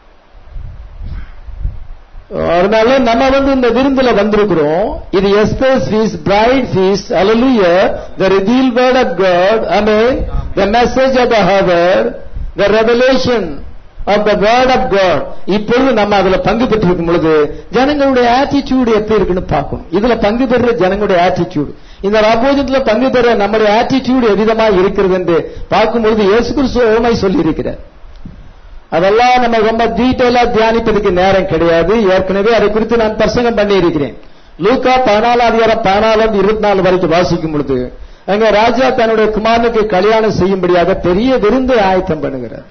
அதனால நம்ம வந்து இந்த விருந்துல வந்திருக்கிறோம் இது Esther's feast bride feast hallelujah the reveal word of God I mean the message of the hour the revelation of the word of God இப்பொழுது நம்ம அதுல பங்கு பெற்றிருக்கும் பொழுது ஜனங்களுடைய ஆட்டிடியூடு எப்படி இருக்குன்னு பார்க்கணும் இதுல பங்கு பெறுற ஜனங்களுடைய ஆட்டிடியூடு இந்த ராபோஜத்துல பங்கு பெற நம்முடைய ஆட்டிடியூடு எவ்விதமா இருக்கிறது என்று பார்க்கும்பொழுது இயேசு கிறிஸ்து ஓமை சொல்லி இருக்கிறார் அதெல்லாம் நம்ம ரொம்ப டீட்டெயிலா தியானிப்பதற்கு நேரம் கிடையாது ஏற்கனவே அதை குறித்து நான் பிரசங்கம் பண்ணி இருக்கிறேன் லூக்கா பதினாலாம் அதிகாரம் பதினாலாம் இருபத்தி நாலு வரைக்கும் வாசிக்கும் பொழுது அங்க ராஜா தன்னுடைய குமாரனுக்கு கல்யாணம் செய்யும்படியாக பெரிய விருந்து ஆயத்தம் பண்ணுகிறார்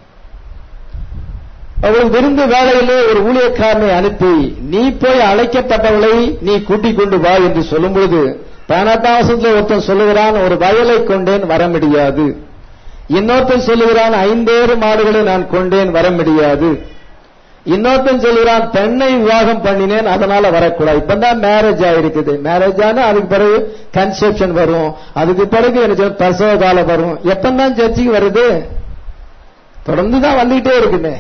அவள் விருந்து வேலையிலே ஒரு ஊழியக்காரனை அனுப்பி நீ போய் அழைக்கப்பட்டவளை நீ கூட்டிக் கொண்டு வா என்று சொல்லும் பொழுது பதினெட்டாம் வருஷத்துல ஒருத்தன் சொல்லுகிறான் ஒரு வயலை கொண்டேன் வர முடியாது இன்னொருத்தன் சொல்லுகிறான் ஐந்தேறு மாடுகளை நான் கொண்டேன் வர முடியாது இன்னொருத்தன் சொல்லுகிறான் பெண்ணை விவாகம் பண்ணினேன் அதனால வரக்கூடாது இப்பதான் மேரேஜ் ஆயிருக்குது மேரேஜ் ஆனா அதுக்கு பிறகு கன்செப்ஷன் வரும் அதுக்கு பிறகு எனக்கு பிரசவ காலம் வரும் எப்பந்தான் சர்ச்சுக்கு வருது தொடர்ந்து தான் வந்துகிட்டே இருக்குமே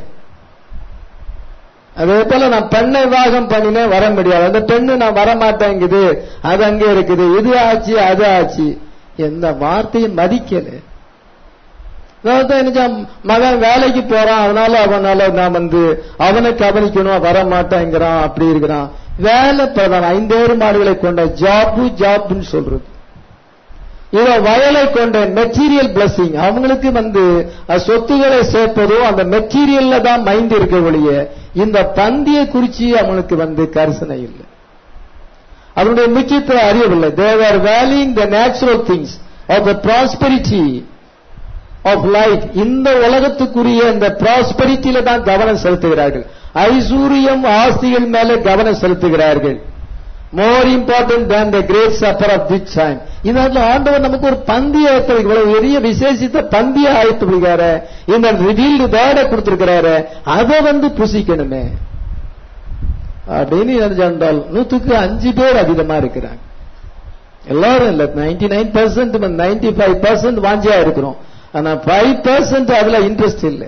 அதே போல நான் பெண்ணை விவாகம் பண்ணினேன் வர முடியாது அந்த பெண்ணு நான் வர மாட்டேங்குது அது அங்கே இருக்குது இது ஆச்சு அது ஆச்சு எந்த வார்த்தையும் மதிக்கல அதாவது என்ன மகன் வேலைக்கு போறான் அதனால அவனால நான் வந்து அவனை கவனிக்கணும் வர மாட்டேங்கிறான் அப்படி இருக்கிறான் வேலை பிரதான ஐந்தேறு மாடுகளை கொண்ட ஜாப்பு ஜாப்னு சொல்றது இத வயலை கொண்ட மெட்டீரியல் பிளஸிங் அவங்களுக்கு வந்து சொத்துக்களை சேர்ப்பதும் அந்த மெட்டீரியல்ல தான் மைண்ட் இருக்க ஒழிய இந்த பந்திய குறிச்சி அவங்களுக்கு வந்து கரிசனை இல்லை அதனுடைய முக்கியத்துவ அறியவில்லை they were valuing the natural things of the prosperity of life இந்த உலகத்துக்குரிய இந்த ப்ராஸ்பெரிட்டியில தான் கவனம் செலுத்துகிறார்கள் ஐசூரியம் ஆஸ்திகள் மேல கவனம் செலுத்துகிறார்கள் more important than the great supper of this time இதனால ஆண்டவர் நமக்கு ஒரு பந்திய ஆயத்தம் இவ்வளவு பெரிய விசேஷித்த பந்திய ஆயத்து விடுகிறாரு இந்த ரிவீல்டு வேர்டை கொடுத்திருக்கிறாரு அதை வந்து புசிக்கணுமே அப்படின்னு நினைச்சால் நூத்துக்கு அஞ்சு பேர் அதிகமா இருக்கிறாங்க எல்லாரும் இல்ல ninety nine percent ninety five percent வாஞ்சியா இருக்கிறோம் ஆனா ஃபைவ் பர்சன்ட் அதுல இன்ட்ரெஸ்ட் இல்லை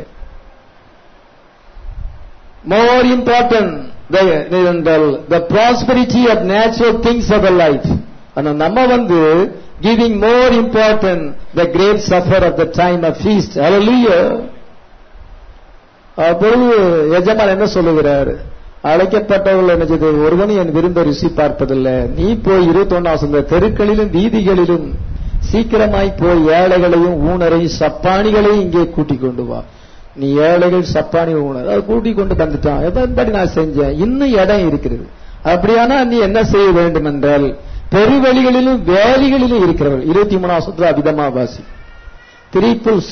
more important the prosperity of natural things of life ஆனா நம்ம வந்து giving more important the great supper of the time of feast hallelujah அப்பொழுது எஜமான் என்ன சொல்லுகிறார் அழைக்கப்பட்டவர்கள் என்ன செய்து ஒருவன் என் விரும்ப ருசி பார்ப்பதில்லை நீ போய் இருபத்தொன்னாம் தெருக்களிலும் வீதிகளிலும் சீக்கிரமாய் போய் ஏழைகளையும் ஊனரையும் சப்பானிகளையும் இங்கே கூட்டிக் கொண்டு வா நீ ஏழைகள் சப்பானி ஊனர் அதை கூட்டிக் கொண்டு வந்துட்டான் எதன்படி நான் செஞ்சேன் இன்னும் இடம் இருக்கிறது அப்படியானா நீ என்ன செய்ய வேண்டும் என்றால் பெருவெளிகளிலும் வேலிகளிலும் இருக்கிறவர்கள் இருபத்தி மூணாம் வருஷத்துல அவிதமா வாசி த்ரீ புல்ஸ்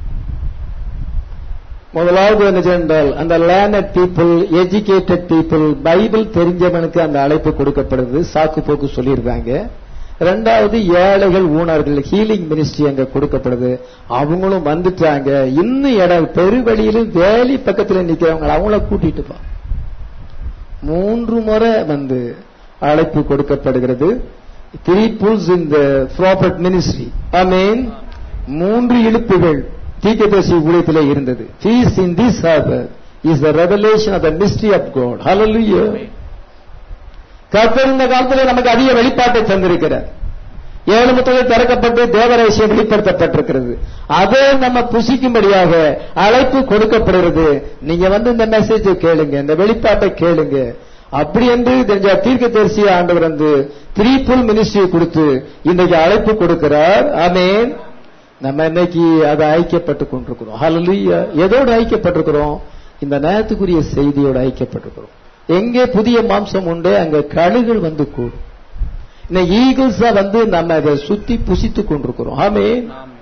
முதலாவது என்ன சென்றால் அந்த learned people educated people Bible தெரிஞ்சவனுக்கு அந்த அழைப்பு கொடுக்கப்படுது சாக்கு போக்கு சொல்லியிருக்காங்க ரெண்டாவது ஏழைகள் ஊனர்கள் ஹீலிங் மினிஸ்ட்ரி அங்க கொடுக்கப்படுது அவங்களும் வந்துட்டாங்க இன்னும் இடம் பெருவழியிலும் வேலி பக்கத்துல நிக்கிறவங்க அவங்கள கூட்டிட்டு பா மூன்று முறை வந்து அழைப்பு கொடுக்கப்படுகிறது three pulls in the prophet ministry I mean மூன்று இழுப்புகள் தீக்கதர்சி ஊழியத்திலே இருந்தது feast in this harbour is the revelation of the mystery of God ஹalleluya கர்த்தர் இந்த காலத்தில் நமக்கு அதிக வெளிப்பாட்டை தந்திருக்கிறார் ஏழு முத்திரைகள் திறக்கப்பட்டு தேவரேசியம் வெளிப்படுத்தப்பட்டிருக்கிறது அதை நம்ம புசிக்கும்படியாக அழைப்பு கொடுக்கப்படுகிறது நீங்க வந்து இந்த மெசேஜை கேளுங்க இந்த வெளிப்பாட்டை கேளுங்க அப்படி என்று தெரிஞ்ச தீர்க்க தரிசிய ஆண்டவர் வந்து த்ரீ புல் மினிஸ்ட்ரி கொடுத்து இன்றைக்கு அழைப்பு கொடுக்கிறார் ஆமேன் நம்ம இன்னைக்கு அதை ஐக்கியப்பட்டு கொண்டிருக்கிறோம் ஹalleluya எதோடு ஐக்கியப்பட்டிருக்கிறோம் இந்த நேரத்துக்குரிய செய்தியோடு ஐக்கியப்பட்டிருக்கிறோம் எங்கே புதிய மாம்சம் உண்டு அங்க கழுகுகள் வந்து கூடும் இந்த ஈகிள்ஸா வந்து நம்ம அதை சுத்தி புசித்து கொண்டிருக்கிறோம் ஆமேன்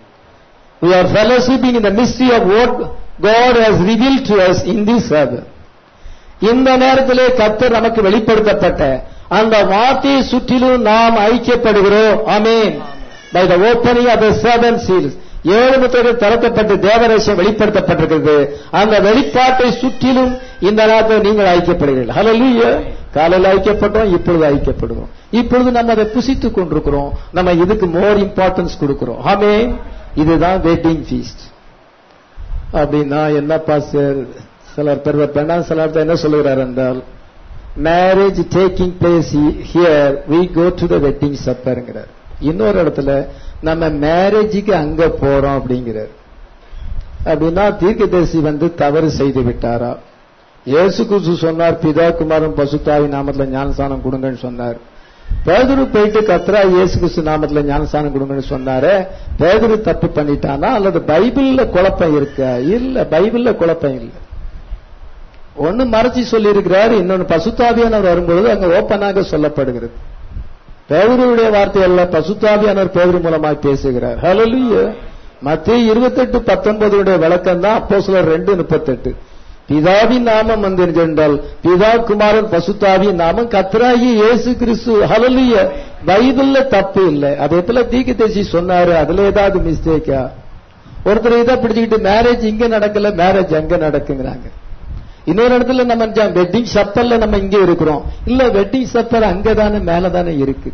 we are fellowshipping in the mystery of what God has revealed to us in this hour. இந்த நேரத்திலே கர்த்தர் நமக்கு வெளிப்படுத்தப்பட்ட அந்த வார்த்தையை சுற்றிலும் நாம் ஐக்கியப்படுகிறோம் ஆமேன் by the opening of the seven seals ஏழு முத்திரைகள் திறக்கப்பட்டு தேவரேசம் வெளிப்படுத்தப்பட்டிருக்கிறது அந்த வெளிப்பாட்டை சுற்றிலும் இந்த நேரத்தில் நீங்கள் ஐக்கியப்படுகிறீர்கள் ஹalleluya காலையில் ஐக்கியப்பட்டோம் இப்பொழுது ஐக்கியப்படுகிறோம் இப்பொழுது நம்ம அதை புசித்துக் கொண்டிருக்கிறோம் நம்ம இதுக்கு மோர் இம்பார்ட்டன்ஸ் கொடுக்கிறோம் ஆமேன் இதுதான் வெட்டிங் ஃபீஸ்ட் அப்படின்னா என்னப்பா சார் சிலர் பெருமை பெண்ணா சிலர் என்ன சொல்லுகிறார் என்றால் marriage taking place here we go to the wedding சப்பருங்கிறார் இன்னொரு இடத்துல நம்ம மேரேஜுக்கு அங்க போறோம் அப்படிங்கிறார் அப்படின்னா தீர்க்கதரிசி வந்து தவறு செய்து விட்டாரா இயேசு கிறிஸ்து சொன்னார் பிதா குமாரன் பசுத்தாவி நாமத்துல ஞானஸ்தானம் கொடுங்கன்னு சொன்னார் பேதுரு போயிட்டு கத்ரா இயேசு கிறிஸ்து நாமத்துல ஞானஸ்தானம் கொடுங்கன்னு சொன்னாரு பேதுரு தப்பு பண்ணிட்டானா அல்லது பைபிள்ல குழப்பம் இருக்கா இல்ல பைபிள்ல குழப்பம் இல்ல ஒன்னு மறைச்சி சொல்லி இருக்கிறார் இன்னொன்னு பசுத்தாவியானவர் வரும்பொழுது அங்க ஓப்பனாக சொல்லப்படுகிறது பேதுருடைய வார்த்தை அல்ல பசுத்தாவியானவர் பேதுரு மூலமாக பேசுகிறார் ஹalleluya மத்திய இருபத்தெட்டு பத்தொன்பதுடைய விளக்கம் தான் அப்போ சிலர் ரெண்டு முப்பத்தெட்டு பிதாவின் நாமம் வந்து என்றால் பிதா குமாரன் பசுத்தாவின் நாமம் கத்ராயி இயேசு கிறிஸ்து ஹalleluya பைபிள்ல தப்பு இல்லை அதே போல தீர்க்கதரிசி சொன்னாரு அதுல ஏதாவது மிஸ்டேக்கா ஒருத்தர் இதை பிடிச்சுக்கிட்டு மேரேஜ் இங்க நடக்கல மேரேஜ் அங்க நடக்குங்கிறாங்க இன்னொரு இடத்துல நம்ம வெட்டிங் சப்பல்ல நம்ம இங்க இருக்கிறோம் இல்ல வெட்டிங் சப்பல் அங்கதானே மேலதானே இருக்கு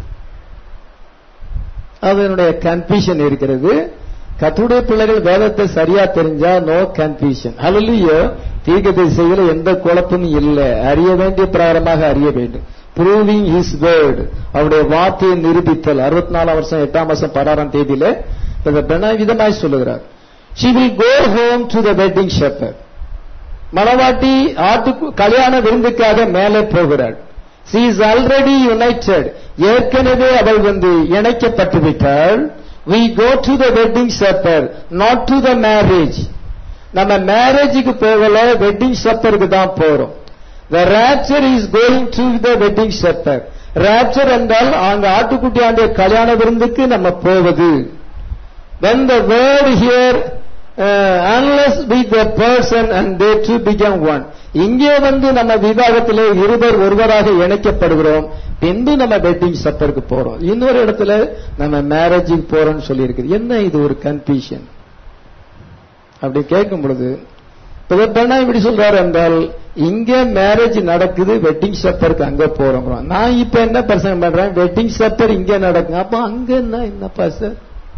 அதனுடைய கன்ஃபியூஷன் இருக்கிறது கத்துடைய பிள்ளைகள் வேதத்தை சரியா தெரிஞ்சா நோ கன்ஃபியூஷன் ஹalleluya தீர்க்கதரிசியில எந்த குழப்பமும் இல்லை அறிய வேண்டிய பிரகாரமாக அறிய வேண்டும் ப்ரூவிங் ஹிஸ் வேர்ட் அவருடைய வார்த்தையை நிரூபித்தல் அறுபத்தி நாலாம் வருஷம் எட்டாம் மாசம் பதினாறாம் தேதியில விதமாய் சொல்லுகிறார் she will go home to the wedding shepherd மணவாட்டி ஆட்டு கல்யாண விருந்துக்காக மேலே போகிறாள் she is already united ஏற்கனவே அவள் வந்து இணைக்கப்பட்டு விட்டாள் we go to the wedding supper not to the marriage நம்ம மேரேஜுக்கு போகல வெட்டிங் சப்பருக்கு தான் போறோம் the rapture is going to the wedding supper rapture என்றால் அங்க ஆட்டுக்குட்டி ஆண்டிய கல்யாண விருந்துக்கு நம்ம போவது when the word here uh, unless with the person and they two become one இங்கே வந்து நம்ம விவாகத்திலே இருவர் ஒருவராக இணைக்கப்படுகிறோம் பின்பு நம்ம வெட்டிங் சப்பருக்கு போறோம் இன்னொரு இடத்துல நம்ம மேரேஜுக்கு போறோம்னு சொல்லி இருக்குது என்ன இது ஒரு கன்ஃபியூஷன் அப்படி கேட்கும் பொழுது பெண்ணா இப்படி சொல்றாரு என்றால் இங்க மேரேஜ் நடக்குது வெட்டிங் சப்பருக்கு அங்க போறோம் நான் இப்ப என்ன பிரச்சனை பண்றேன் வெட்டிங் சப்பர் இங்க நடக்கும் அப்ப அங்க என்ன என்னப்பா சார்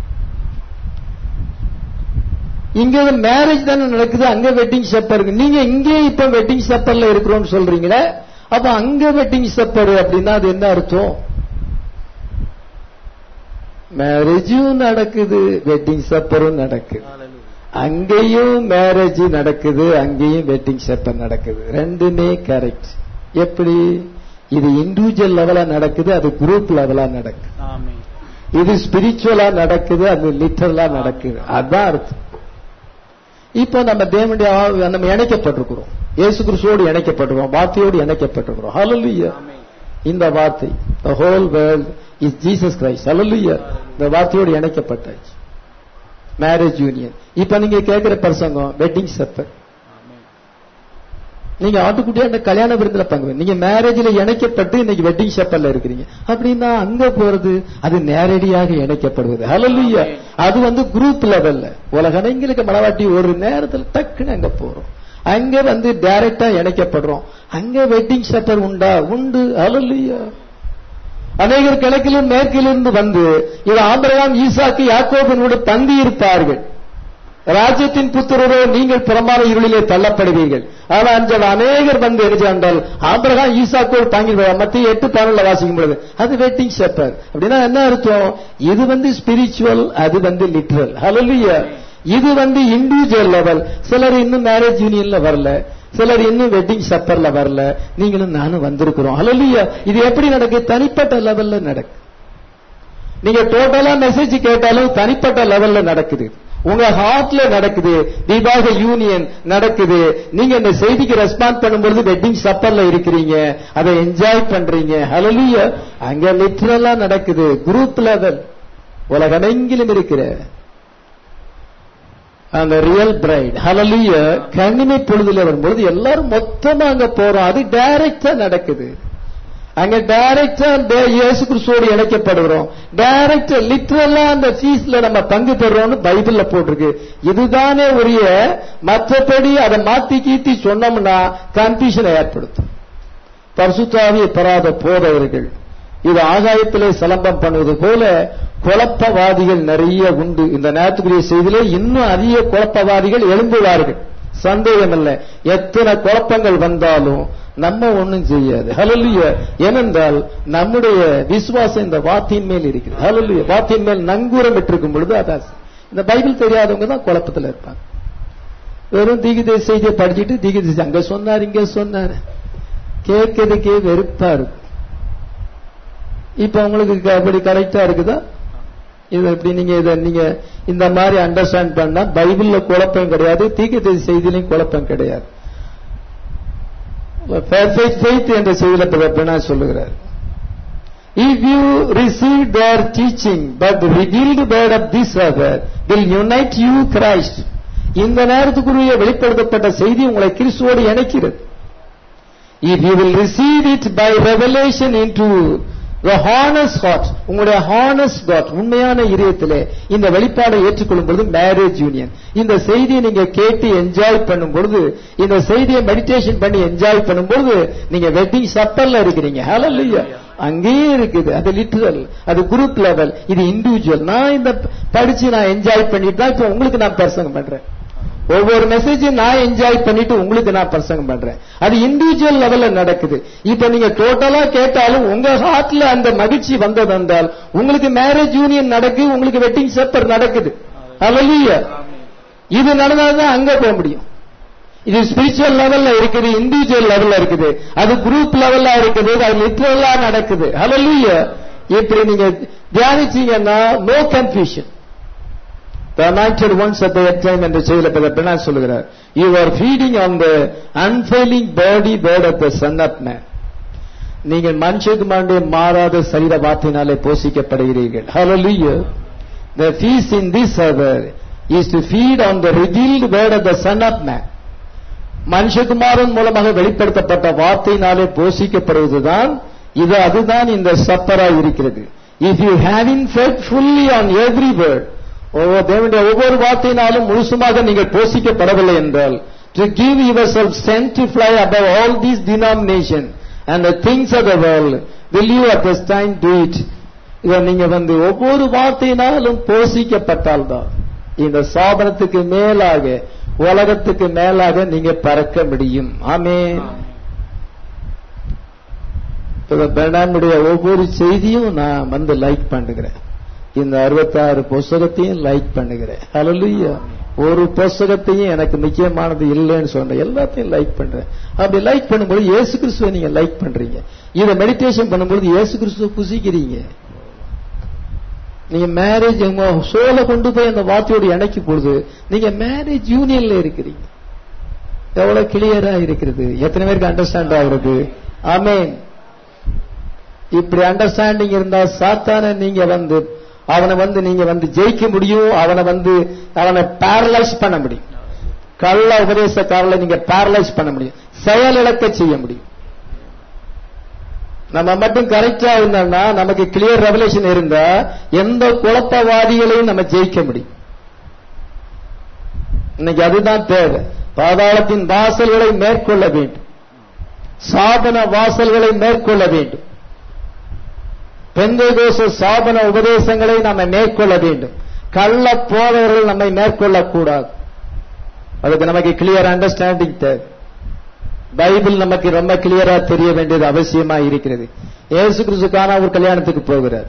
இங்க மேரேஜ் தானே நடக்குது அங்க வெட்டிங் சப்பர் இருக்கு நீங்க இங்கே இப்ப வெட்டிங் சப்பர்ல இருக்கிறோம்னு சொல்றீங்களே அப்ப அங்க வெட்டிங் சப்பர் அப்படின்னா அது என்ன அர்த்தம் மேரேஜும் நடக்குது வெட்டிங் சப்பரும் நடக்குது அங்கேயும் மேரேஜ் நடக்குது அங்கேயும் வெட்டிங் சப்பர் நடக்குது ரெண்டுமே கரெக்ட் எப்படி இது இண்டிவிஜுவல் லெவலா நடக்குது அது குரூப் லெவலா நடக்குது இது ஸ்பிரிச்சுவலா நடக்குது அது லிட்டரலா நடக்குது அதான் அர்த்தம் இப்போ நம்ம தேவனுடைய ஆ- நம்ம இணைக்கப்பட்டிருக்கிறோம் இயேசு கிறிஸ்துவோடு இணைக்கப்பட்டிருக்கிறோம் வார்த்தையோடு இணைக்கப்பட்டிருக்கிறோம் ஹalleluya இந்த வார்த்தை the whole world is Jesus Christ hallelujah இந்த வார்த்தையோடு இணைக்கப்பட்டாச்சு மேரேஜ் யூனியன் இப்ப நீங்க கேட்கிற பிரசங்கம் வெட்டிங் சப்பர் நீங்க ஆட்டுக்குட்டியா அந்த கல்யாண விருந்துல பங்கு நீங்க மேரேஜ்ல இணைக்கப்பட்டு இன்னைக்கு வெட்டிங் ஷப்பர்ல இருக்கிறீங்க அப்படின்னா அங்க போறது அது நேரடியாக இணைக்கப்படுவது ஹalleluya அது வந்து குரூப் லெவல்ல உலகனைங்களுக்கு மனவாட்டி ஒரு நேரத்துல டக்குன்னு அங்க போறோம் அங்க வந்து டைரக்டா இணைக்கப்படுறோம் அங்க வெட்டிங் ஷப்பர் உண்டா உண்டு ஹalleluya அநேகர் கிழக்கிலும் மேற்கிலிருந்து வந்து இது ஆபிரகாம் ஈசாக்கு யாக்கோபினோடு தங்கி இருப்பார்கள் ராஜ்யத்தின் புத்திரரோ நீங்கள் புறமான இருளிலே தள்ளப்படுவீர்கள் ஆனா அஞ்சல் அநேகர் வந்து என்ன என்றால் ஆபிரகாம் ஈசாக்கோடு தாங்கி மத்திய எட்டு பேனல்ல வாசிக்கும் பொழுது அது வெட்டிங் ஷெப்பர் அப்படின்னா என்ன அர்த்தம் இது வந்து ஸ்பிரிச்சுவல் அது வந்து லிட்ரல் ஹalleluya இது வந்து இண்டிவிஜுவல் லெவல் சிலர் இன்னும் மேரேஜ் யூனியன்ல வரல சிலர் இன்னும் வெட்டிங் ஷப்பர்ல வரல நீங்களும் நானும் வந்திருக்கிறோம் ஹalleluya இது எப்படி நடக்குது தனிப்பட்ட லெவல்ல நடக்கு நீங்க டோட்டலா மெசேஜ் கேட்டாலும் தனிப்பட்ட லெவல்ல நடக்குது உங்க ஹார்ட்ல நடக்குது விவாக யூனியன் நடக்குது நீங்க இந்த செய்திக்கு ரெஸ்பாண்ட் பண்ணும்பொழுது வெட்டிங் சப்பர்ல இருக்கிறீங்க அதை என்ஜாய் பண்றீங்க ஹalleluya அங்க லிட்டரலா நடக்குது குரூப் லெவல் உலகமெங்கிலும் இருக்கிற அந்த ரியல் பிரைட் ஹalleluya கண்ணிமை பொழுதுல வரும்போது எல்லாரும் மொத்தமா அங்க போறோம் அது டைரக்டா நடக்குது அங்க டைரக்டா இயேசு கிறிஸ்துவோடு இணைக்கப்படுகிறோம் டைரக்டா லிட்ரலா அந்த ஃபீஸ்ல நம்ம பங்கு பெறுறோம்னு பைபிள்ல போட்டிருக்கு இதுதானே உரிய மற்றபடி அதை மாத்தி கீத்தி சொன்னோம்னா கன்ஃபியூஷனை ஏற்படுத்தும் பரிசுத்தாவியை பெறாத போதவர்கள் இது ஆகாயத்திலே சிலம்பம் பண்ணுவது போல குழப்பவாதிகள் நிறைய உண்டு இந்த நேரத்துக்குரிய செய்தியிலே இன்னும் அதிக குழப்பவாதிகள் எழும்புவார்கள் சந்தேகம் இல்லை எத்தனை குழப்பங்கள் வந்தாலும் நம்ம ஒண்ணும் செய்யாது ஹalleluya ஏனென்றால் நம்முடைய விசுவாசம் இந்த வார்த்தையின் மேல் இருக்குது ஹalleluya வார்த்தையின் மேல் நங்கூரம் விட்டிருக்கும் பொழுது அதான் இந்த பைபிள் தெரியாதவங்க தான் குழப்பத்துல இருப்பாங்க வெறும் தீகிதே செய்தியை படிச்சுட்டு தீகிதே அங்க சொன்னார் இங்க சொன்னார் கேட்கறதுக்கே வெறுப்பா இருக்கும் இப்ப உங்களுக்கு அப்படி கரெக்டா இருக்குதா இது எப்படி நீங்க இத நீங்க இந்த மாதிரி அண்டர்ஸ்டாண்ட் பண்ணா பைபிள்ல குழப்பம் கிடையாது தீர்க்கதரிசி செய்திலையும் குழப்பம் கிடையாது பெர்ஃபெக்ட் ஃபெய்த் என்ற செய்தியில பிறப்பினா சொல்லுகிறார் if you receive their teaching but revealed part of this other will unite you Christ இந்த நேரத்துக்குரிய வெளிப்படுத்தப்பட்ட செய்தி உங்களை கிறிஸ்துவோடு இணைக்கிறது if you will receive it by revelation in to the honest heart உங்களுடைய honest God உண்மையான இதயத்திலே இந்த வெளிப்பாடை ஏற்றுக்கொள்ளும் பொழுது மேரேஜ் யூனியன் இந்த செய்தியை நீங்க கேட்டு என்ஜாய் பண்ணும் பொழுது இந்த செய்தியை மெடிடேஷன் பண்ணி என்ஜாய் பண்ணும் பொழுது நீங்க வெட்டிங் சப்பல்ல இருக்கிறீங்க ஹalleluya அங்கேயே இருக்குது அது லிட்டரல் அது குரூப் லெவல் இது இண்டிவிஜுவல் நான் இந்த படிச்சு நான் என்ஜாய் பண்ணிட்டு தான் இப்ப உங்களுக்கு நான் பிரசங்கம் பண்றேன் ஒவ்வொரு மெசேஜையும் நான் என்ஜாய் பண்ணிட்டு உங்களுக்கு நான் பிரசங்கம் பண்றேன் அது இண்டிவிஜுவல் லெவல்ல நடக்குது இப்ப நீங்க டோட்டலா கேட்டாலும் உங்க ஹார்ட்ல அந்த மகிழ்ச்சி வந்தது என்றால் உங்களுக்கு மேரேஜ் யூனியன் நடக்கு உங்களுக்கு வெட்டிங் செப்பர் நடக்குது ஹalleluya இது நடந்தாதான் அங்க போக முடியும் இது ஸ்பிரிச்சுவல் லெவல்ல இருக்குது இண்டிவிஜுவல் லெவல்ல இருக்குது அது குரூப் லெவல்ல இருக்குது அது லிட்டரலா நடக்குது ஹalleluya இப்படி நீங்க தியானிச்சீங்கன்னா no confusion The anointed ones at the time என்று செய்தில பிறப்பினா சொல்லுகிறார் you are feeding on the unfailing body word of the son of man நீங்கள் மனுஷகுமாருடைய மாறாத சரீர வார்த்தையினாலே போஷிக்கப்படுகிறீர்கள் hallelujah the feast in this hour is to feed on the revealed word of the son of man மனுஷகுமாரன் மூலமாக வெளிப்படுத்தப்பட்ட வார்த்தையினாலே போஷிக்கப்படுவதுதான் இது அதுதான் இந்த சப்பரா இருக்கிறது if you having fed fully on every word ஒவ்வொரு தேவனுடைய ஒவ்வொரு வார்த்தையினாலும் முழுசுமாக நீங்கள் போஷிக்கப்படவில்லை என்றால் to give yourself sent to fly above all these denomination and things of the world will you at this time do it இதை நீங்க வந்து ஒவ்வொரு வார்த்தையினாலும் போஷிக்கப்பட்டால்தான் இந்த சாபனத்துக்கு மேலாக உலகத்துக்கு மேலாக நீங்க பறக்க முடியும் ஆமே பெர்னாமுடைய ஒவ்வொரு செய்தியும் நான் வந்து லைக் பண்ணுகிறேன் இந்த அறுபத்தாறு புஸ்தகத்தையும் லைக் பண்ணுகிறேன் ஹalleluya ஒரு புஸ்தகத்தையும் எனக்கு முக்கியமானது இல்லைன்னு சொன்னேன் எல்லாத்தையும் லைக் பண்றேன் அப்படி லைக் பண்ணும்போது இயேசு கிறிஸ்துவை நீங்க லைக் பண்றீங்க இதை மெடிடேஷன் பண்ணும்போது இயேசு கிறிஸ்துவ புசிக்கிறீங்க நீங்க மேரேஜ் உங்க சோலை கொண்டு போய் அந்த வார்த்தையோடு இணைக்கும் பொழுது நீங்க மேரேஜ் யூனியன்ல இருக்கிறீங்க எவ்வளவு கிளியரா இருக்கிறது எத்தனை பேருக்கு அண்டர்ஸ்டாண்ட் ஆகுறது ஆமேன் இப்படி அண்டர்ஸ்டாண்டிங் இருந்தா சாத்தான நீங்க வந்து அவனை வந்து நீங்க வந்து ஜெயிக்க முடியும் அவனை வந்து அவனை பேரலைஸ் பண்ண முடியும் கள்ள உபதேசக்காரல நீங்க பேரலைஸ் பண்ண முடியும் செயலிழக்க செய்ய முடியும் நம்ம மட்டும் கரெக்டா இருந்தோம்னா நமக்கு கிளியர் ரெவலேஷன் இருந்தா எந்த குழப்பவாதிகளையும் நம்ம ஜெயிக்க முடியும் இன்னைக்கு அதுதான் தேவை பாதாளத்தின் வாசல்களை மேற்கொள்ள வேண்டும் சாதன வாசல்களை மேற்கொள்ள வேண்டும் பெந்தைகோச சாபன உபதேசங்களை நாம மேற்கொள்ள வேண்டும் கள்ள போதவர்கள் நம்மை மேற்கொள்ளக்கூடாது அதுக்கு நமக்கு கிளியர் அண்டர்ஸ்டாண்டிங் தேவை பைபிள் நமக்கு ரொம்ப கிளியரா தெரிய வேண்டியது அவசியமா இருக்கிறது ஏசு கிறிஸ்து கானாவூர் கல்யாணத்துக்கு போகிறார்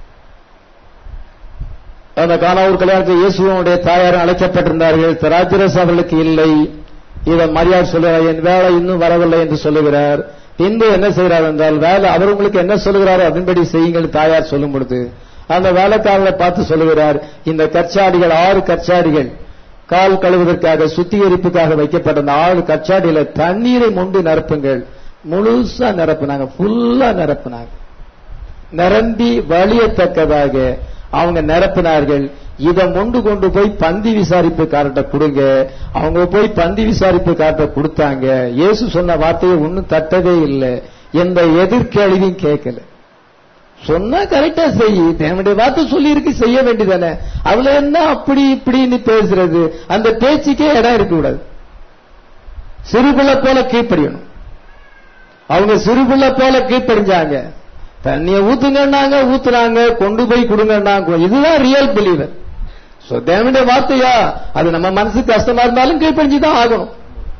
அந்த கானாவூர் கல்யாணத்துக்கு இயேசுவனுடைய தாயாரும் அழைக்கப்பட்டிருந்தார்கள் ராஜரஸ் அவர்களுக்கு இல்லை இதை மரியாதை சொல்லுகிறார் என் வேலை இன்னும் வரவில்லை என்று சொல்லுகிறார் பின்பு என்ன செய்கிறார் என்றால் வேலை அவர் உங்களுக்கு என்ன சொல்லுகிறாரோ அதன்படி செய்யுங்கள் தாயார் சொல்லும் பொழுது அந்த வேலைக்காரர்களை பார்த்து சொல்லுகிறார் இந்த கற்சாடிகள் ஆறு கற்சாடிகள் கால் கழுவுவதற்காக சுத்திகரிப்புக்காக வைக்கப்பட்ட அந்த ஆறு கச்சாடியில தண்ணீரை மொண்டு நிரப்புங்கள் முழுசா நிரப்புனாங்க ஃபுல்லா நிரப்புனாங்க நிரம்பி வழியத்தக்கதாக அவங்க நிரப்பினார்கள் இதை மொண்டு கொண்டு போய் பந்தி விசாரிப்புக்காரர்கிட்ட கொடுங்க அவங்க போய் பந்தி விசாரிப்புக்காரர்கிட்ட கொடுத்தாங்க இயேசு சொன்ன வார்த்தையை ஒன்னும் தட்டவே இல்லை எந்த எதிர்கேள்வியும் கேட்கல சொன்னா கரெக்டா செய் தேவனுடைய வார்த்தை சொல்லி இருக்கு செய்ய வேண்டியதானே அதுல என்ன அப்படி இப்படின்னு பேசுறது அந்த பேச்சுக்கே இடம் இருக்க கூடாது சிறுபிள்ளை போல கீழ்ப்படியணும் அவங்க சிறுபிள்ளை போல கீழ்ப்படிஞ்சாங்க தண்ணிய ஊத்துங்கன்னாங்க ஊத்துறாங்க கொண்டு போய் கொடுங்கன்னாங்க இதுதான் ரியல் பிலீவர் சோ தேவனுடைய வார்த்தையா அது நம்ம மனசுக்கு கஷ்டமா இருந்தாலும் கீழ்ப்படிஞ்சுதான் ஆகணும்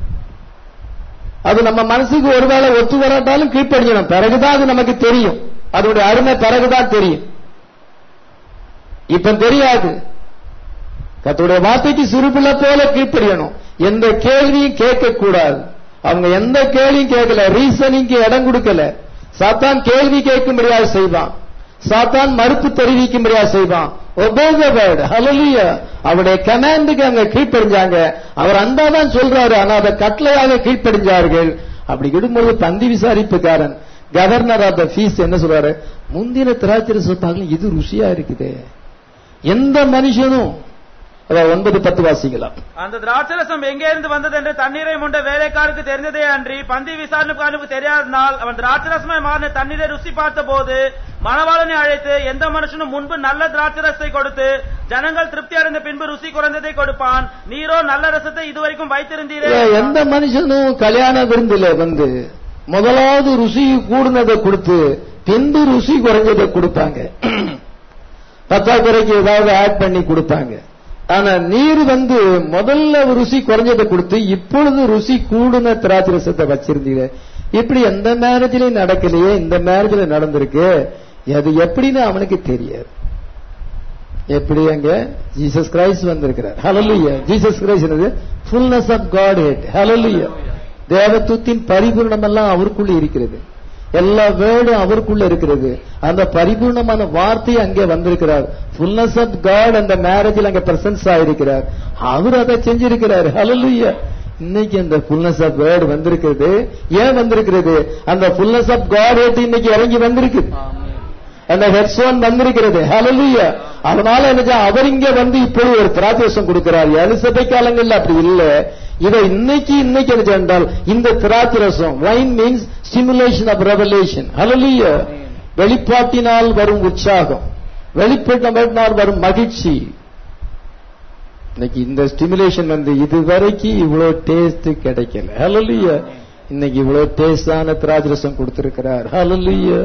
அது நம்ம மனசுக்கு ஒருவேளை ஒத்து வராட்டாலும் கீழ்ப்படிஞ்சணும் பிறகுதான் அது நமக்கு தெரியும் அதோட அருமை பிறகுதான் தெரியும் இப்ப தெரியாது கத்துடைய வார்த்தைக்கு சிறுபிள்ளை போல கீழ்ப்படியணும் எந்த கேள்வியும் கேட்க கூடாது அவங்க எந்த கேள்வியும் கேட்கல ரீசனிங்க்கு இடம் கொடுக்கல சாத்தான் கேள்வி கேட்கும்படியாக செய்வான் சாத்தான் மறுப்பு தெரிவிக்கும்படியாக செய்வான் obey the word hallelujah அவருடைய கமாண்டுக்கு அங்க கீழ்ப்படிஞ்சாங்க அவர் அன்பாதான் சொல்றாரு ஆனா அதை கட்டளையாக கீழ்ப்படிஞ்சார்கள் அப்படி இடும்போது பந்தி விசாரிப்புக்காரன் கவர்னர் ஆஃப் த ஃபீஸ் என்ன சொல்றாரு முந்தின திராட்சை சொத்தாங்களும் இது ருசியா இருக்குதே எந்த மனுஷனும் அதாவது ஒன்பது பத்து வாசிக்கலாம் அந்த திராட்சரசம் எங்கே இருந்து வந்தது என்று தண்ணீரை முண்ட வேலைக்காருக்கு தெரிந்ததே அன்றி பந்தி விசாரணைக்காரனுக்கு தெரியாதனால் அவன் திராட்சரசமாய் மாறின தண்ணீரை ருசி பார்த்த போது மணவாளனை அழைத்து எந்த மனுஷனும் முன்பு நல்ல திராட்சரசத்தை கொடுத்து ஜனங்கள் திருப்தி அடைந்த பின்பு ருசி குறைந்ததை கொடுப்பான் நீரோ நல்ல ரசத்தை இதுவரைக்கும் வைத்திருந்தீரே ஏன் எந்த மனுஷனும் கல்யாண விருந்துல வந்து முதலாவது ருசி கூடுனதை கொடுத்து பின்பு ருசி குறைஞ்சதை கொடுப்பாங்க பத்தாக்குறைக்கு ஏதாவது ஆட் பண்ணி கொடுப்பாங்க ஆனா நீர் வந்து முதல்ல ருசி குறைஞ்சதை கொடுத்து இப்பொழுது ருசி கூடுன திராட்சை ரசத்தை வச்சிருந்தீங்க இப்படி எந்த மேரேஜ்லயும் நடக்கலையே இந்த மேரேஜ்ல நடந்திருக்கு அது எப்படின்னு அவனுக்கு தெரியாது எப்படி அங்க ஜீசஸ் கிரைஸ்ட் வந்திருக்கிறார் ஹalleluya ஜீசஸ் கிரைஸ்ட் என்னது ஃபுல்னஸ் ஆஃப் காட் ஹெட் ஹalleluya தேவத்துவத்தின் பரிபூர்ணம் எல்லாம் அவருக்குள்ள இருக்கிறது எல்லா வேர்டும் அவருக்குள்ள இருக்கிறது அந்த பரிபூர்ணமான வார்த்தை அங்கே வந்திருக்கிறார் ஃபுல்னஸ் ஆஃப் காட் அந்த மேரேஜில் அங்க பிரசன்ஸ் ஆயிருக்கிறார் அவர் அதை செஞ்சிருக்கிறார் ஹalleluya இன்னைக்கு அந்த ஃபுல்னஸ் ஆஃப் வேர்டு வந்திருக்கிறது ஏன் வந்திருக்கிறது அந்த ஃபுல்னஸ் ஆஃப் காட் இன்னைக்கு இறங்கி வந்திருக்குது அந்த ஹெட்ஸோன் வந்திருக்கிறது ஹalleluya அதனால என்ன அவர் இங்க வந்து இப்பொழுது ஒரு திராட்சரசம் கொடுக்கிறார் எலிசபை காலங்கள்ல அப்படி இல்ல இதை இன்னைக்கு இன்னைக்கு என்ன என்றால் இந்த திராட்சரசம் wine means stimulation of revelation ஹalleluya வெளிப்பாட்டினால் வரும் உற்சாகம் வெளிப்பாட்டினால் வரும் மகிழ்ச்சி இன்னைக்கு இந்த ஸ்டிமுலேஷன் வந்து இதுவரைக்கும் இவ்வளவு டேஸ்ட் கிடைக்கல ஹalleluya இன்னைக்கு இவ்வளவு டேஸ்டான திராட்சரசம் கொடுத்திருக்கிறார் ஹalleluya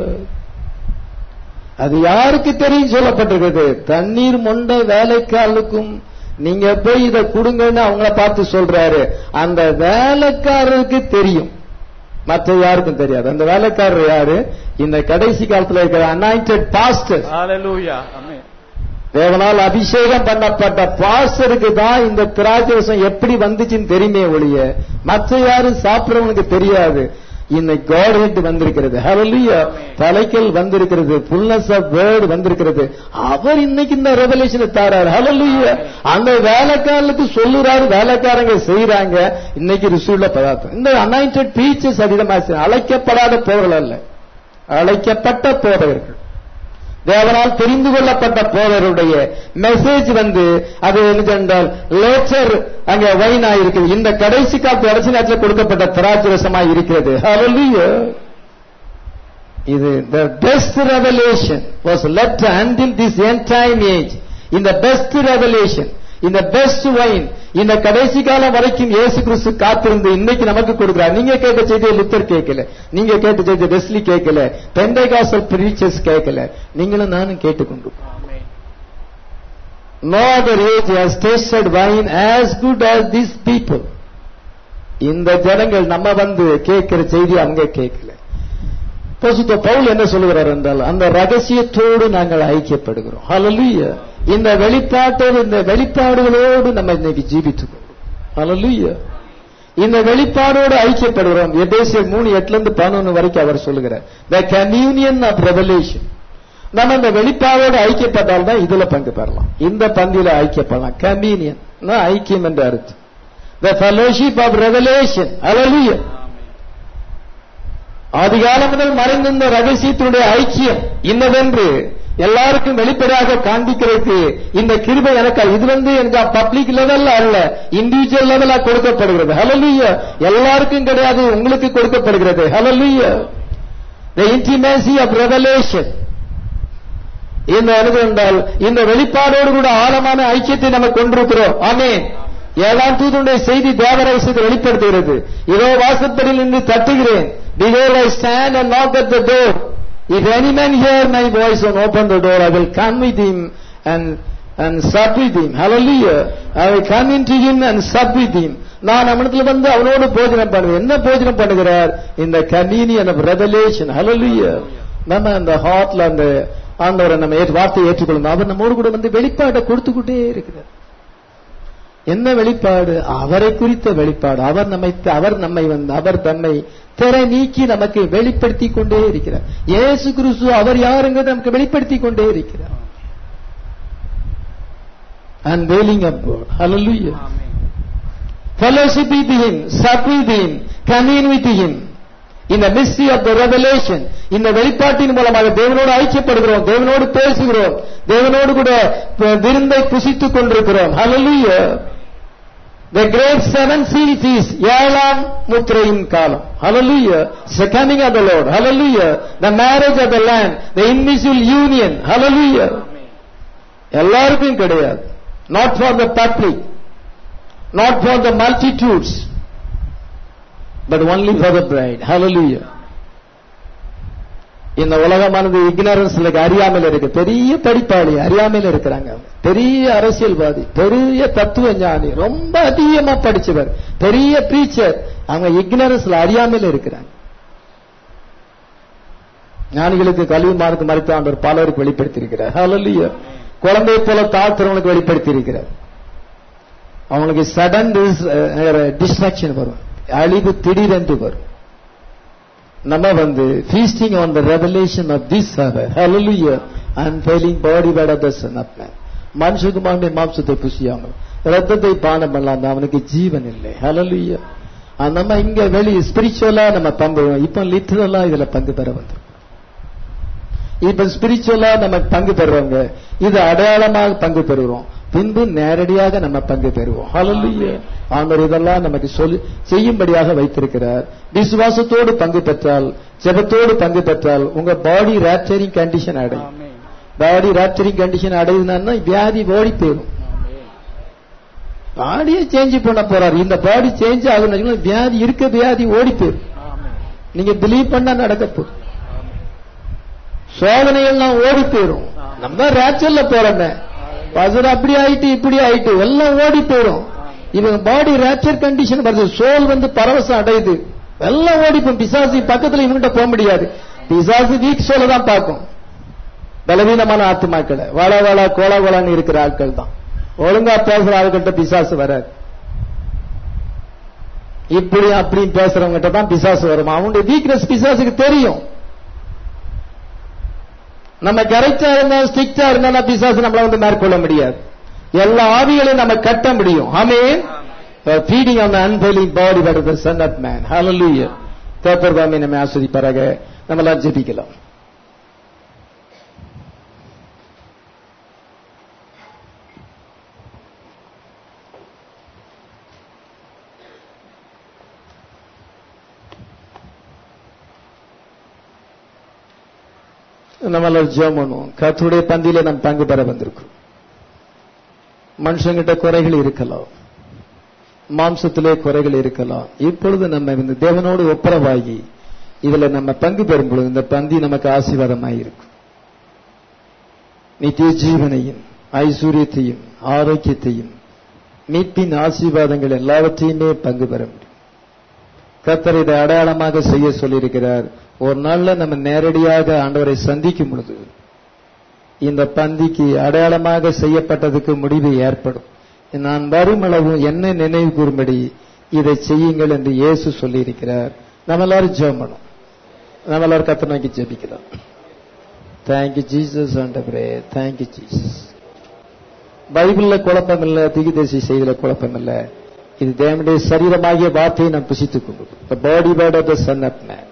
அது யாருக்கு தெரியும் சொல்லப்பட்டிருக்கிறது தண்ணீர் மொண்ட வேலைக்காரனுக்கும் நீங்க போய் இதை கொடுங்கன்னு அவங்கள பார்த்து சொல்றாரு அந்த வேலைக்காரருக்கு தெரியும் மற்ற யாருக்கும் தெரியாது அந்த வேலைக்காரர் யாரு இந்த கடைசி காலத்துல இருக்கிற அனாயிண்டட் பாஸ்டர் ஹalleluya ஆமென் தேவனால் அபிஷேகம் பண்ணப்பட்ட பாஸ்டருக்கு தான் இந்த திராட்சரசம் எப்படி வந்துச்சுன்னு தெரியுமே ஒழிய மற்ற யாரும் சாப்பிடுறவனுக்கு தெரியாது இன்னைக்கு காட் ஹெட் வந்திருக்கிறது ஹalleluya தலைக்கல் வந்திருக்கிறது ஃபுல்னஸ் ஆஃப் வேர்ட் வந்திருக்கிறது அவர் இன்னைக்கு இந்த ரெவலேஷனை தாராரு ஹalleluya அந்த வேலைக்காரனுக்கு சொல்லுறாரு வேலைக்காரங்க செய்யறாங்க இன்னைக்கு ரிசீவ்ல பதார்த்தம் இந்த அனாயிண்டட் டீச்சர்ஸ் அதிகமாக அழைக்கப்படாத போர்கள் அல்ல அழைக்கப்பட்ட போதகர்கள் தேவனால் தெரிந்து கொள்ளப்பட்ட போதருடைய மெசேஜ் வந்து அது என்ன என்றால் லேச்சர் அங்க வைனா இருக்குது இந்த கடைசி காலத்து கடைசி நேரத்தில் கொடுக்கப்பட்ட திராட்சரசமாய் இருக்கிறது Hallelujah. இது the best revelation was left until this end time age in the best revelation இந்த பெஸ்ட் வைன் இந்த கடைசி காலம் வரைக்கும் இயேசு கிறிஸ்து காத்திருந்து இன்னைக்கு நமக்கு கொடுக்கிறார் நீங்க கேட்ட செய்தியை லுத்தர் கேட்கல நீங்க கேட்ட செய்தி வெஸ்லி கேட்கல பெந்தைகாசல் பிரீச்சர்ஸ் கேட்கல நீங்களும் நானும் கேட்டுக்கொண்டு ஆமென் No other age has tasted wine as good as these people. இந்த ஜனங்கள் நம்ம வந்து கேட்கிற செய்தி அவங்க கேட்கல பசுத்த பவுல் என்ன சொல்லுகிறார் என்றால் அந்த ரகசியத்தோடு நாங்கள் ஐக்கியப்படுகிறோம் ஹalleluya இந்த வெளிப்பாட்டோடு இந்த வெளிப்பாடுகளோடு நம்ம இன்னைக்கு ஜீவித்துக்கிறோம் ஹalleluya இந்த வெளிப்பாடோடு ஐக்கியப்படுகிறோம் எபேசியர் மூணு எட்டுல இருந்து பதினொன்னு வரைக்கும் அவர் சொல்லுகிறார் த கம்யூனியன் ஆஃப் ரெவலேஷன் நம்ம இந்த வெளிப்பாடோடு ஐக்கியப்பட்டால் தான் இதுல பங்கு பெறலாம் இந்த பந்தியில ஐக்கியப்படலாம் கம்யூனியன் ஐக்கியம் என்று அர்த்தம் த ஃபெலோஷிப் ஆஃப் ரெவலேஷன் ஹalleluya அதிகாலம் முதல் மறைந்திருந்த ரகசியத்தினுடைய ஐக்கியம் இன்னதென்று எல்லாருக்கும் வெளிப்படையாக காண்பிக்கிறதுக்கு இந்த கிருபை எனக்கு இது வந்து எனக்கு பப்ளிக் லெவல்ல அல்ல இண்டிவிஜுவல் லெவலா கொடுக்கப்படுகிறது ஹalleluya எல்லாருக்கும் கிடையாது உங்களுக்கு கொடுக்கப்படுகிறது ஹalleluya the intimacy of revelation இந்த அனுபவம் என்றால் இந்த வெளிப்பாடோடு கூட ஆழமான ஐக்கியத்தை நம்ம கொண்டிருக்கிறோம் ஆமென் ஏழாம் தூதனுடைய செய்தி தேவரகசியத்தை வெளிப்படுத்துகிறது இதோ வாசற்படியில் நின்று தட்டுகிறேன் Behold, I stand and knock at the door. If any man hear my voice and open the door, I will come with him and and sup with him. Hallelujah. I will come into him and sup with him. நான் அவனத்துல வந்து அவனோடு போஜனம் பண்ணுவேன் என்ன போஜனம் பண்ணுகிறார் இந்த communion of revelation ஹalleluya நம்ம அந்த ஹார்ட்ல அந்த ஆண்டவரை நம்ம ஏற்று- வார்த்தையை ஏற்றுக்கொள்ளணும் அவர் நம்மோடு கூட வந்து வெளிப்பாட்டை கொடுத்துக்கிட்டே இருக்கிறார் என்ன வெளிப்பாடு அவரை குறித்த வெளிப்பாடு அவர் நம்மை அவர் நம்மை வந்து அவர் தன்னை திரை நீக்கி நமக்கு வெளிப்படுத்தி கொண்டே இருக்கிறார் இயேசு கிறிஸ்து அவர் யாருங்கிறத நமக்கு வெளிப்படுத்தி கொண்டே இருக்கிறார் and wailing of God hallelujah fellowship with him sup with him commune with him in the mystery of the revelation இந்த வெளிப்பாட்டின் மூலமாக தேவனோடு ஐக்கியப்படுகிறோம் தேவனோடு பேசுகிறோம் தேவனோடு கூட விருந்தை புசித்துக் கொண்டிருக்கிறோம் hallelujah The great seven seals is ஏழாம் முத்திரையின் காலம் hallelujah It's the coming of the Lord hallelujah the marriage of the lamb the invisible union hallelujah எல்லாருக்கும் கிடையாது not for the public not for the multitudes but only for the bride hallelujah இந்த உலகமானது இக்னரன்ஸ்ல அறியாமையில இருக்கு பெரிய படிப்பாளி அறியாமையில இருக்கிறாங்க அவங்க. பெரிய அரசியல்வாதி பெரிய தத்துவ ஞானி ரொம்ப அதிகமா படிச்சவர் பெரிய பிரீச்சர் அவங்க இக்னரன்ஸ்ல அறியாமையில இருக்கிறாங்க ஞானிகளுக்கு கல்வி மார்க்கு மறுத்த ஆண்டவர் பலருக்கு வெளிப்படுத்தியிருக்கிறார் ஹalleluya குழந்தை போல தாழ்த்துறவங்களுக்கு வெளிப்படுத்தியிருக்கிறார் அவங்களுக்கு சடன் டிஸ்ட்ராக்ஷன் வரும் அழிவு திடீரென்று வரும் நம்ம வந்து feasting on the revelation of this hour hallelujah unfailing body word of the son of man மனுஷகுமாரனுடைய மாம்சத்தை புசியாமல் ரத்தத்தை பானம் பண்ணலாம் அவனுக்கு ஜீவன் இல்லை hallelujah ஆ, நம்ம இங்க வெளி ஸ்பிரிச்சுவலா நம்ம பங்கு இப்ப லிட்டரலா இதுல பங்கு பெற வந்திருக்கோம் இப்ப ஸ்பிரிச்சுவலா நம்ம பங்கு பெறுறவங்க இது அடையாளமாக பங்கு பெறுகிறோம் பின்பு நேரடியாக நம்ம பங்கு பெறுவோம் ஹalleluya ஆண்டவர் இதெல்லாம் நமக்கு சொல்லி செய்யும்படியாக வைத்திருக்கிறார் விசுவாசத்தோடு பங்கு பெற்றால் ஜெபத்தோடு பங்கு பெற்றால் உங்க பாடி ராப்சரிங் கண்டிஷன் அடையும் பாடி ராப்சரிங் கண்டிஷன் அடையுதுன்னா வியாதி ஓடி போயிடும் பாடியை சேஞ்ச் பண்ண போறாரு இந்த பாடி சேஞ்ச் ஆகுதுன்னு வியாதி இருக்க வியாதி ஓடி போயிடும் நீங்க பிலீவ் பண்ணா நடக்க போகுது சோதனைகள்லாம் ஓடி போயிடும் நம்ம ரேச்சல்ல போறோமே பசர் அப்படி ஆயிட்டு இப்படி ஆயிட்டு எல்லாம் ஓடி போயிடும் இவங்க பாடி ரேச்சர் கண்டிஷன் வருது சோல் வந்து பரவசம் அடையுது எல்லாம் ஓடி போகும் பிசாசு பக்கத்துல இவங்கிட்ட போக முடியாது பிசாசு வீக் சோலை தான் பார்க்கும் பலவீனமான ஆத்துமாக்களை வள வள கோல கோலான்னு இருக்கிற ஆட்கள் தான் ஒழுங்கா பேசுற ஆள்கிட்ட பிசாசு வராது இப்படி அப்படி பேசுறவங்கிட்ட தான் பிசாசு வரும் அவனுடைய வீக்னஸ் பிசாசுக்கு தெரியும் நம்ம கரெக்டா இருந்தா ஸ்ட்ரிக்டா இருந்தா பிசாசு நம்மள வந்து மேற்கொள்ள முடியாது எல்லா ஆவிகளையும் நம்ம கட்ட முடியும் ஆமே feeding on unveiling body but the Son of Man ஹalleluya கர்த்தர் தாமே நம்மை ஆஸ்வதிப்பாராக நம்ம எல்லாம் ஜெபிக்கலாம் நம்மள ஜெபம் பண்ணுவோம் கர்த்தருடைய பந்தியில நாம் பங்கு பெற வந்திருக்கோம் மனுஷங்கிட்ட குறைகள் இருக்கலாம் மாம்சத்திலே குறைகள் இருக்கலாம் இப்பொழுது நம்ம இந்த தேவனோடு ஒப்புரவாகி இதுல நம்ம பங்கு பெறும் பொழுது இந்த பந்தி நமக்கு ஆசீர்வாதமாய் இருக்கும் நித்திய ஜீவனையும் ஐஸ்வர்யத்தையும் ஆரோக்கியத்தையும் மீட்பின் ஆசீர்வாதங்கள் எல்லாவற்றையுமே பங்கு பெற முடியும் கர்த்தர் இதை அடையாளமாக செய்ய சொல்லியிருக்கிறார் ஒரு நாள்ல நம்ம நேரடியாக ஆண்டவரை சந்திக்கும் பொழுது இந்த பந்திக்கு அடையாளமாக செய்யப்பட்டதுக்கு முடிவு ஏற்படும் நான் வருமளவும் என்ன நினைவு கூறும்படி இதை செய்யுங்கள் என்று இயேசு சொல்லியிருக்கிறார் நம்ம எல்லாரும் ஜெபம் பண்ணும் நம்ம எல்லாரும் கத்த நோக்கி ஜெபிக்கலாம் தேங்க்யூ ஜீசஸ் ஆண்டவரே தேங்க்யூ ஜீசஸ் பைபிள்ல குழப்பம் இல்ல திகிதேசி செய்தில குழப்பம் இல்ல இது தேவனுடைய சரீரமாகிய வார்த்தையை நாம் புசித்துக் கொண்டு the body word of the son of man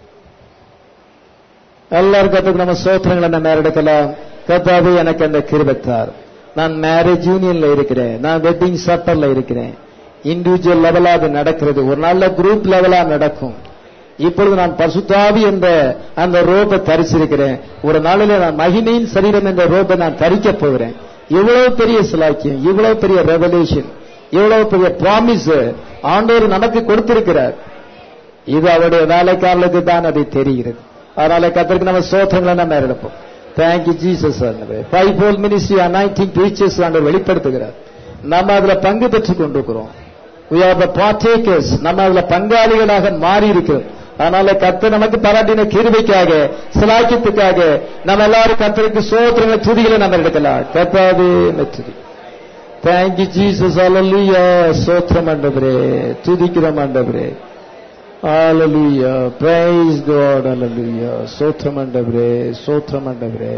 எல்லாரும் கத்துக்கு நம்ம சோத்திரங்களை நம்ம எடுக்கலாம் கத்தாவே எனக்கு அந்த கிருபத்தார் நான் மேரேஜ் யூனியன்ல இருக்கிறேன் நான் வெட்டிங் சப்பர்ல இருக்கிறேன் இண்டிவிஜுவல் லெவலா அது நடக்கிறது ஒரு நல்ல குரூப் லெவலா நடக்கும் இப்பொழுது நான் பசுத்தாவி என்ற அந்த ரோபை தரிச்சிருக்கிறேன் ஒரு நாளிலே நான் மகிமையின் சரீரம் என்ற ரோபை நான் தரிக்க போகிறேன் இவ்வளவு பெரிய சிலாக்கியம் இவ்வளவு பெரிய ரெவல்யூஷன் இவ்வளவு பெரிய ப்ராமிஸ் ஆண்டவர் நமக்கு கொடுத்திருக்கிறார் இது அவருடைய வேலைக்காரர்களுக்கு தான் அது தெரிகிறது அதனால கத்திற்கு நம்ம சோத்திரங்களை நம்ம எடுப்போம் thank you Jesus five fold ministry anointing preachers ஆண்டவர் வெளிப்படுத்துகிறார் நம்ம அதுல பங்கு பெற்றுக் கொண்டிருக்கிறோம் we are the partakers நம்ம அதுல பங்காளிகளாக மாறி இருக்கிறோம் அதனால கத்து நமக்கு பராட்டின கிருபைக்காக சிலாக்கியத்துக்காக நம்ம எல்லாரும் கத்தருக்கு சோத்திரங்களை துதிகளை நம்ம எடுக்கலாம் கத்தாவே துதி தேங்க்யூ ஜீசஸ் அலல்லுயா சோத்திரம் ஆண்டவரே துதிக்கிறோம் ஆண்டவரே Hallelujah. Praise God. Hallelujah. சோத்திரம் ஆண்டவரே சோத்திரம் ஆண்டவரே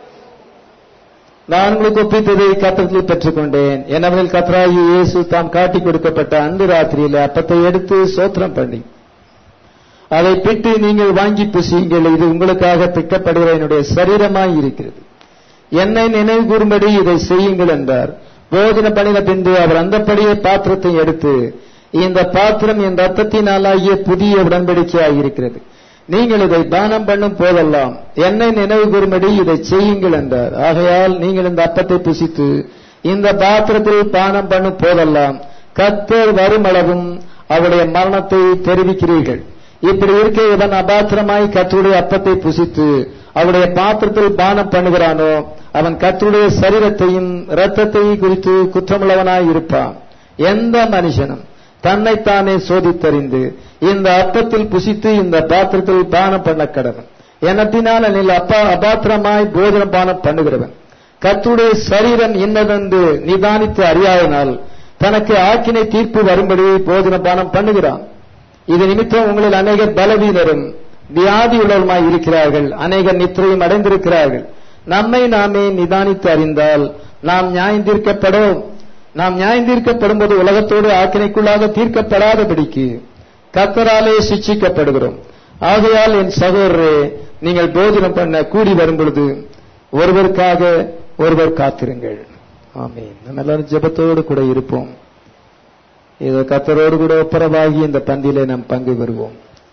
நான் உங்களுக்கு ஒப்பித்ததை கத்தத்தில் பெற்றுக்கொண்டேன் எனவே கத்ராயி இயேசு தாம் காட்டி கொடுக்கப்பட்ட அன்று ராத்திரியில அப்பத்தை எடுத்து சோத்திரம் பண்ணி அதை பிட்டு நீங்கள் வாங்கி புசியுங்கள் இது உங்களுக்காக பிக்கப்படுகிற என்னுடைய சரீரமாய் இருக்கிறது என்னை நினைவு கூறும்படி இதை செய்யுங்கள் என்றார் போஜன பண்ணின பின்பு அவர் அந்தப்படியே பாத்திரத்தை எடுத்து இந்த பாத்திரம் என் ரத்தத்தினாலாகிய புதிய உடன்படிக்கையாய் இருக்கிறது நீங்கள் இதை தானம் பண்ணும் போதெல்லாம் என்னை நினைவு கூறும்படி இதை செய்யுங்கள் என்றார் ஆகையால் நீங்கள் இந்த அப்பத்தை புசித்து இந்த பாத்திரத்தில் பானம் பண்ணும் போதெல்லாம் கத்தர் வருமளவும் அவருடைய மரணத்தை தெரிவிக்கிறீர்கள் இப்படி இருக்க இவன் அபாத்திரமாய் கத்தருடைய அப்பத்தை புசித்து அவருடைய பாத்திரத்தில் பானம் பண்ணுகிறானோ அவன் கத்தருடைய சரீரத்தையும் இரத்தத்தையும் குறித்து குற்றமுள்ளவனாய் இருப்பான் எந்த மனுஷனும் தன்னைத்தானே சோதித்தறிந்து இந்த அப்பத்தில் புசித்து இந்த பாத்திரத்தில் பானம் பண்ண கடவன் எனத்தினால் அனில் அப்பா அபாத்திரமாய் போஜனம் பானம் பண்ணுகிறவன் கத்துடைய சரீரம் இன்னதென்று நிதானித்து அறியாதனால் தனக்கு ஆக்கினை தீர்ப்பு வரும்படி போஜன பானம் பண்ணுகிறான் இது நிமித்தம் உங்களில் அநேகர் பலவீனரும் வியாதி உள்ளவருமாய் இருக்கிறார்கள் அநேகர் நித்திரையும் அடைந்திருக்கிறார்கள் நம்மை நாமே நிதானித்து அறிந்தால் நாம் நியாயந்தீர்க்கப்படும் நாம் நியாயந்தீர்க்கப்படும் போது உலகத்தோடு ஆக்கினைக்குள்ளாக தீர்க்கப்படாதபடிக்கு கத்தராலே சிக்ஷிக்கப்படுகிறோம் ஆகையால் என் சகோதரரே நீங்கள் போஜனம் பண்ண கூடி வரும் பொழுது ஒருவருக்காக ஒருவர் காத்திருங்கள் ஆமீன் நம்ம எல்லாரும் ஜெபத்தோடு கூட இருப்போம் இதோ கத்தரோடு கூட ஒப்புரவாகி இந்த பந்தியிலே நாம் பங்கு பெறுவோம்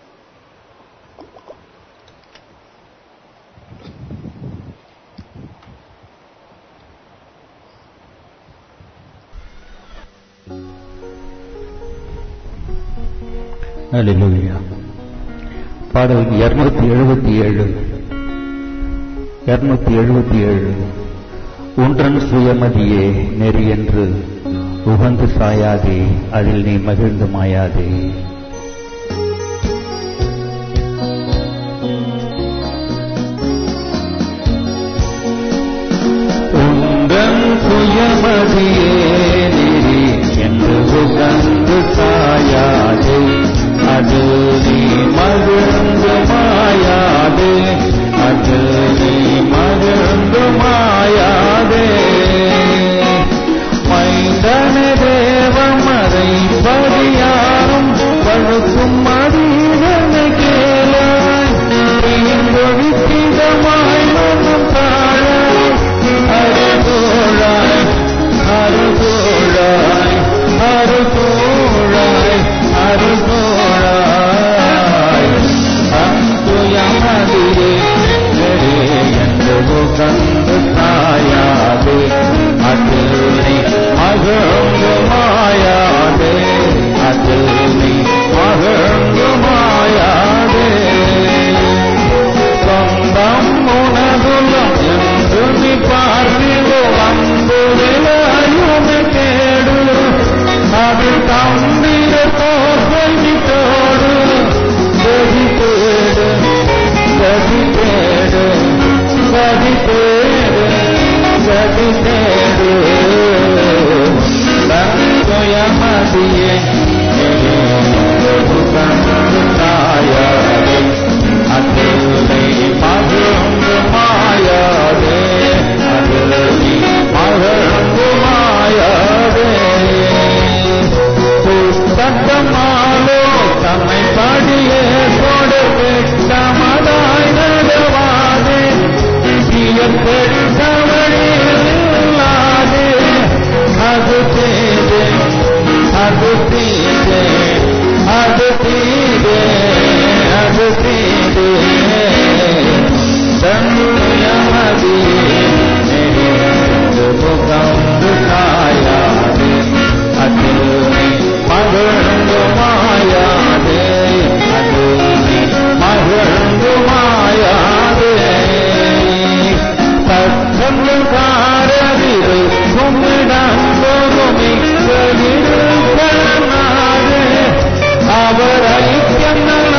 Hallelujah. பாடல் இருநூத்தி எழுபத்தி ஏழு இருநூத்தி எழுபத்தி ஏழு ஒன்றன் சுயமதியே நெறி என்று உகந்து சாயாதே அதில் நீ மகிழ்ந்து மாயாதே உந்தன் சுயமதியே நெறி என்று உகந்து சாயாதே அது நீ மகிழ்ந்து மாயாதே அது நீ மகிழ்ந்து மாயாதே மைந்தன தேவமதை பதியாரும் பழுக்கும் மதீதனை கேளாய் தீங்கொழித்திடமாய் மனம் தாழாய் அருகோழாய் அருகோழாய் அருகோழாய் அருகோழாய் அந்துயமதியே என்று கண்டு தாயாதே அதில் நீ மகிழ்ந்து மாயாதே அதில் நீ மகிழ்ந்து மாயாதே சொந்தம் உனதுலம் என்று நீ பார்த்திடு வந்த பெற்றவழில்லாது அது தீது அது தீது அது தீது அது தீது தன்னுயமதி முகந்து காயாது அது மகிழ்ந்து மாயாது அது மகிழ்ந்து மாயாது தத்தங்கள் காரதிரு கும்பிடாது அவர் ஐக்கியம்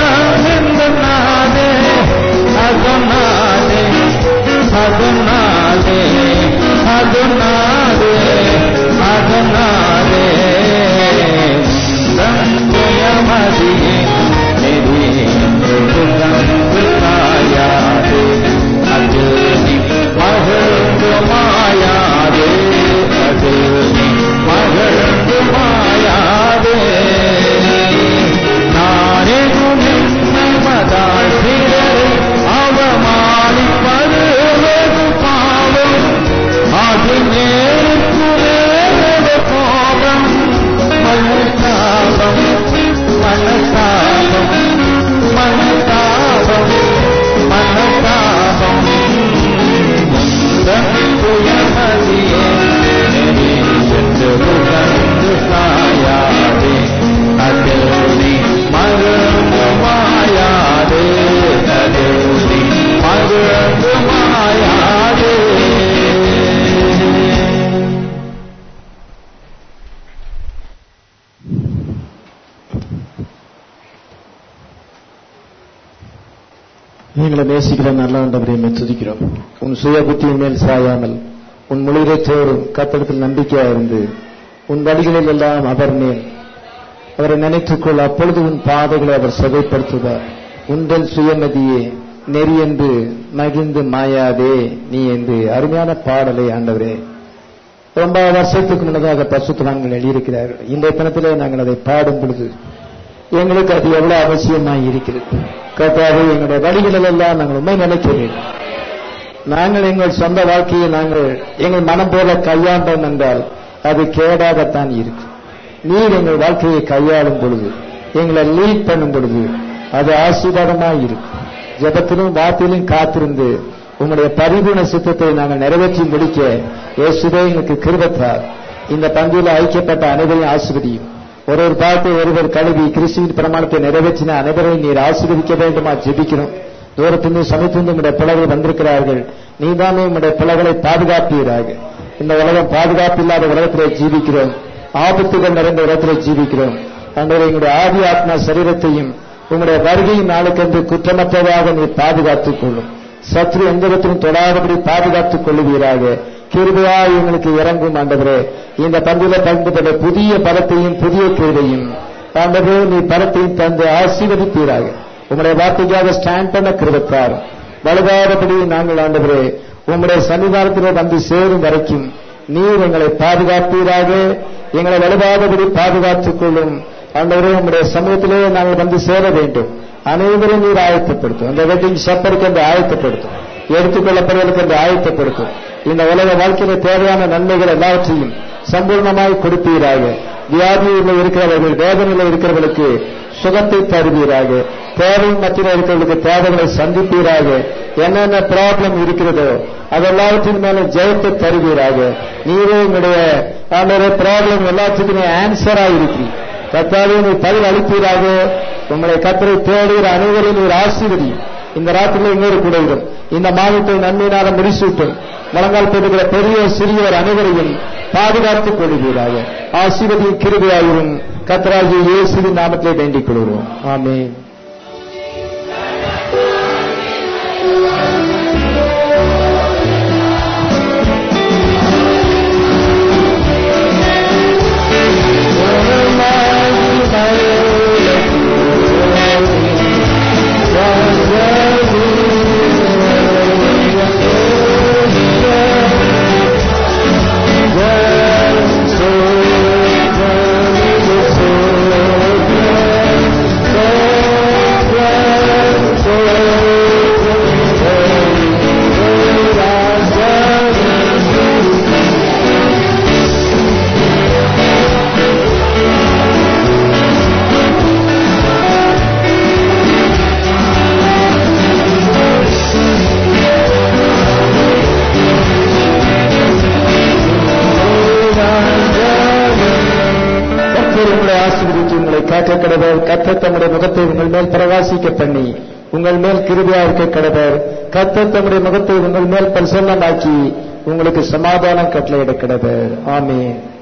நாதே அதனாலே அதனாலே அதனாலே அதனாலே தன்மதியே காயாது அது மகிழ்ந்து மாயாது அது மகிழ்ந்து மாயாது நானே மதால் பிறரை அவமானிப்பது வெகு பாவம் அது நேருக்கு நேர கோபம் மனசாபம் மனசாபம் மனசாபம் மனசாபம் புயமதியே என்று புகழ்ந்து சாயாதே அதில் நீ மகிழ்ந்து மாயாதே அதில் நீ மகிழ்ந்து மாயாதே எங்களை நேசிக்கிற நல்ல ஆண்டவரை துதிக்கிறோம் உன் சுய புத்தியின் மேல் சாயாமல் உன் மொழியிலே கத்தடத்தில் நம்பிக்கையா இருந்து உன் வழிகளில் எல்லாம் அவர் மேல் அவரை நினைத்துக்கொள் அப்பொழுது உன் பாதைகளை அவர் சதைப்படுத்துவார் உந்தன் சுயமதியே நெறி என்று மகிழ்ந்து மாயாதே நீ என்று அருமையான பாடலை ஆண்டவரே ரொம்ப வருஷத்துக்கு முன்னதாக பசுத்தவான்கள் எழுதியிருக்கிறார்கள் இந்த தினத்திலே நாங்கள் அதை பாடும் பொழுது எங்களுக்கு அது எவ்வளவு அவசியமாய் இருக்கிறது கர்த்தாவே எங்களுடைய வழிகளில் எல்லாம் நாங்கள் உண்மை நினைக்க வேண்டும் நாங்கள் எங்கள் சொந்த வாழ்க்கையை நாங்கள் எங்கள் மனம் போல கையாண்டோம் என்றால் அது கேடாகத்தான் இருக்கும் நீர் எங்கள் வாழ்க்கையை கையாளும் பொழுது எங்களை லீட் பண்ணும் பொழுது அது ஆசீர்வாதமாய் இருக்கும் ஜபத்திலும் வார்த்தையிலும் காத்திருந்து உங்களுடைய பரிபூர்ண சித்தத்தை நாங்கள் நிறைவேற்றி முடிக்க இயேசுவே எங்களுக்கு கிருபத்தார் இந்த பந்தியில் ஐக்கியப்பட்ட அனைவரையும் ஆசிர்வதியும் ஒரு ஒரு பாட்டை ஒருவர் கழுவி கிறிஸ்துவின் பிரமாணத்தை நிறைவேற்றின அனைவரையும் நீர் ஆசீர்வதிக்க வேண்டுமா ஜெபிக்கிறோம் தூரத்திலிருந்து சமைத்திருந்து உங்களுடைய பிள்ளைகள் வந்திருக்கிறார்கள் நீதானே உங்களுடைய பிள்ளைகளை பாதுகாப்பீராக இந்த உலகம் பாதுகாப்பு இல்லாத உலகத்திலே ஜீவிக்கிறோம் ஆபத்துகள் நிறைந்த உலகத்திலே ஜீவிக்கிறோம் அன்றைய எங்களுடைய ஆதி ஆத்மா சரீரத்தையும் உங்களுடைய வருகையின் நாளுக்கென்று குற்றமற்றதாக நீர் பாதுகாத்துக் கொள்ளும் சத்ரு எந்த விதத்திலும் தொடாதபடி பாதுகாத்துக் கொள்ளுவீராக கிருபையா எங்களுக்கு இறங்கும் ஆண்டவரே இந்த பந்தில பங்கு பெற்ற புதிய பலத்தையும் புதிய கிருபையும் ஆண்டவரே நீ பலத்தையும் தந்து ஆசீர்வதிப்பீராக உங்களுடைய வார்த்தைக்காக ஸ்டாண்ட் பண்ண கிருபத்தார் வலுவாதபடி நாங்கள் ஆண்டவரே உங்களுடைய சன்னிதானத்திலே வந்து சேரும் வரைக்கும் நீர் எங்களை பாதுகாப்பீராக எங்களை வலுவாதபடி பாதுகாத்துக் கொள்ளும் ஆண்டவரே உங்களுடைய சமூகத்திலே நாங்கள் வந்து சேர வேண்டும் அனைவரும் நீர் ஆயத்தப்படுத்தும் அந்த வெட்டிங் சப்பருக்கு என்று ஆயத்தப்படுத்தும் எடுத்துக்கொள்ளப்படுவதற்கு என்று ஆயத்தப்படுத்தும் இந்த உலக வாழ்க்கையில தேவையான நன்மைகள் எல்லாவற்றையும் சம்பூர்ணமாய் கொடுப்பீராக வியாதியில் இருக்கிறவர்கள் வேதனையில் இருக்கிறவர்களுக்கு சுகத்தை தருவீராக தேவை மத்தியில் இருக்கிறவர்களுக்கு தேவைகளை சந்திப்பீராக என்னென்ன ப்ராப்ளம் இருக்கிறதோ அதெல்லாவற்றின் மேல ஜெயத்தை தருவீராக நீரே உங்களுடைய ஆண்டவரே ப்ராப்ளம் எல்லாத்துக்குமே ஆன்சரா இருக்கிறீர் கத்தாவே நீ பதில் அளிப்பீராக உங்களை கத்தரை தேடுகிற அனைவரையும் நீர் ஆசீர்வதி இந்த ராத்திரியில் இன்னொரு கூடையிடும் இந்த மாதத்தை நன்மையினால முடிசூட்டும் முழங்கால் பெறுகிற பெரிய சிறியவர் அனைவரையும் பாதுகாத்துக் கொள்வீராக ஆசீர்வதியும் கிருபையாயிரும் கத்தராகிய இயேசுவின் நாமத்திலே வேண்டிக் கொள்கிறோம் ஆமே Oh காக்க கடவர் கத்த தம்முடைய முகத்தை உங்கள் மேல் பிரகாசிக்க பண்ணி உங்கள் மேல் கிருபியா இருக்க கடவர் கத்த தம்முடைய முகத்தை உங்கள் மேல் பிரசன்னமாக்கி உங்களுக்கு சமாதானம் கட்டளையிட கடவர் ஆமென்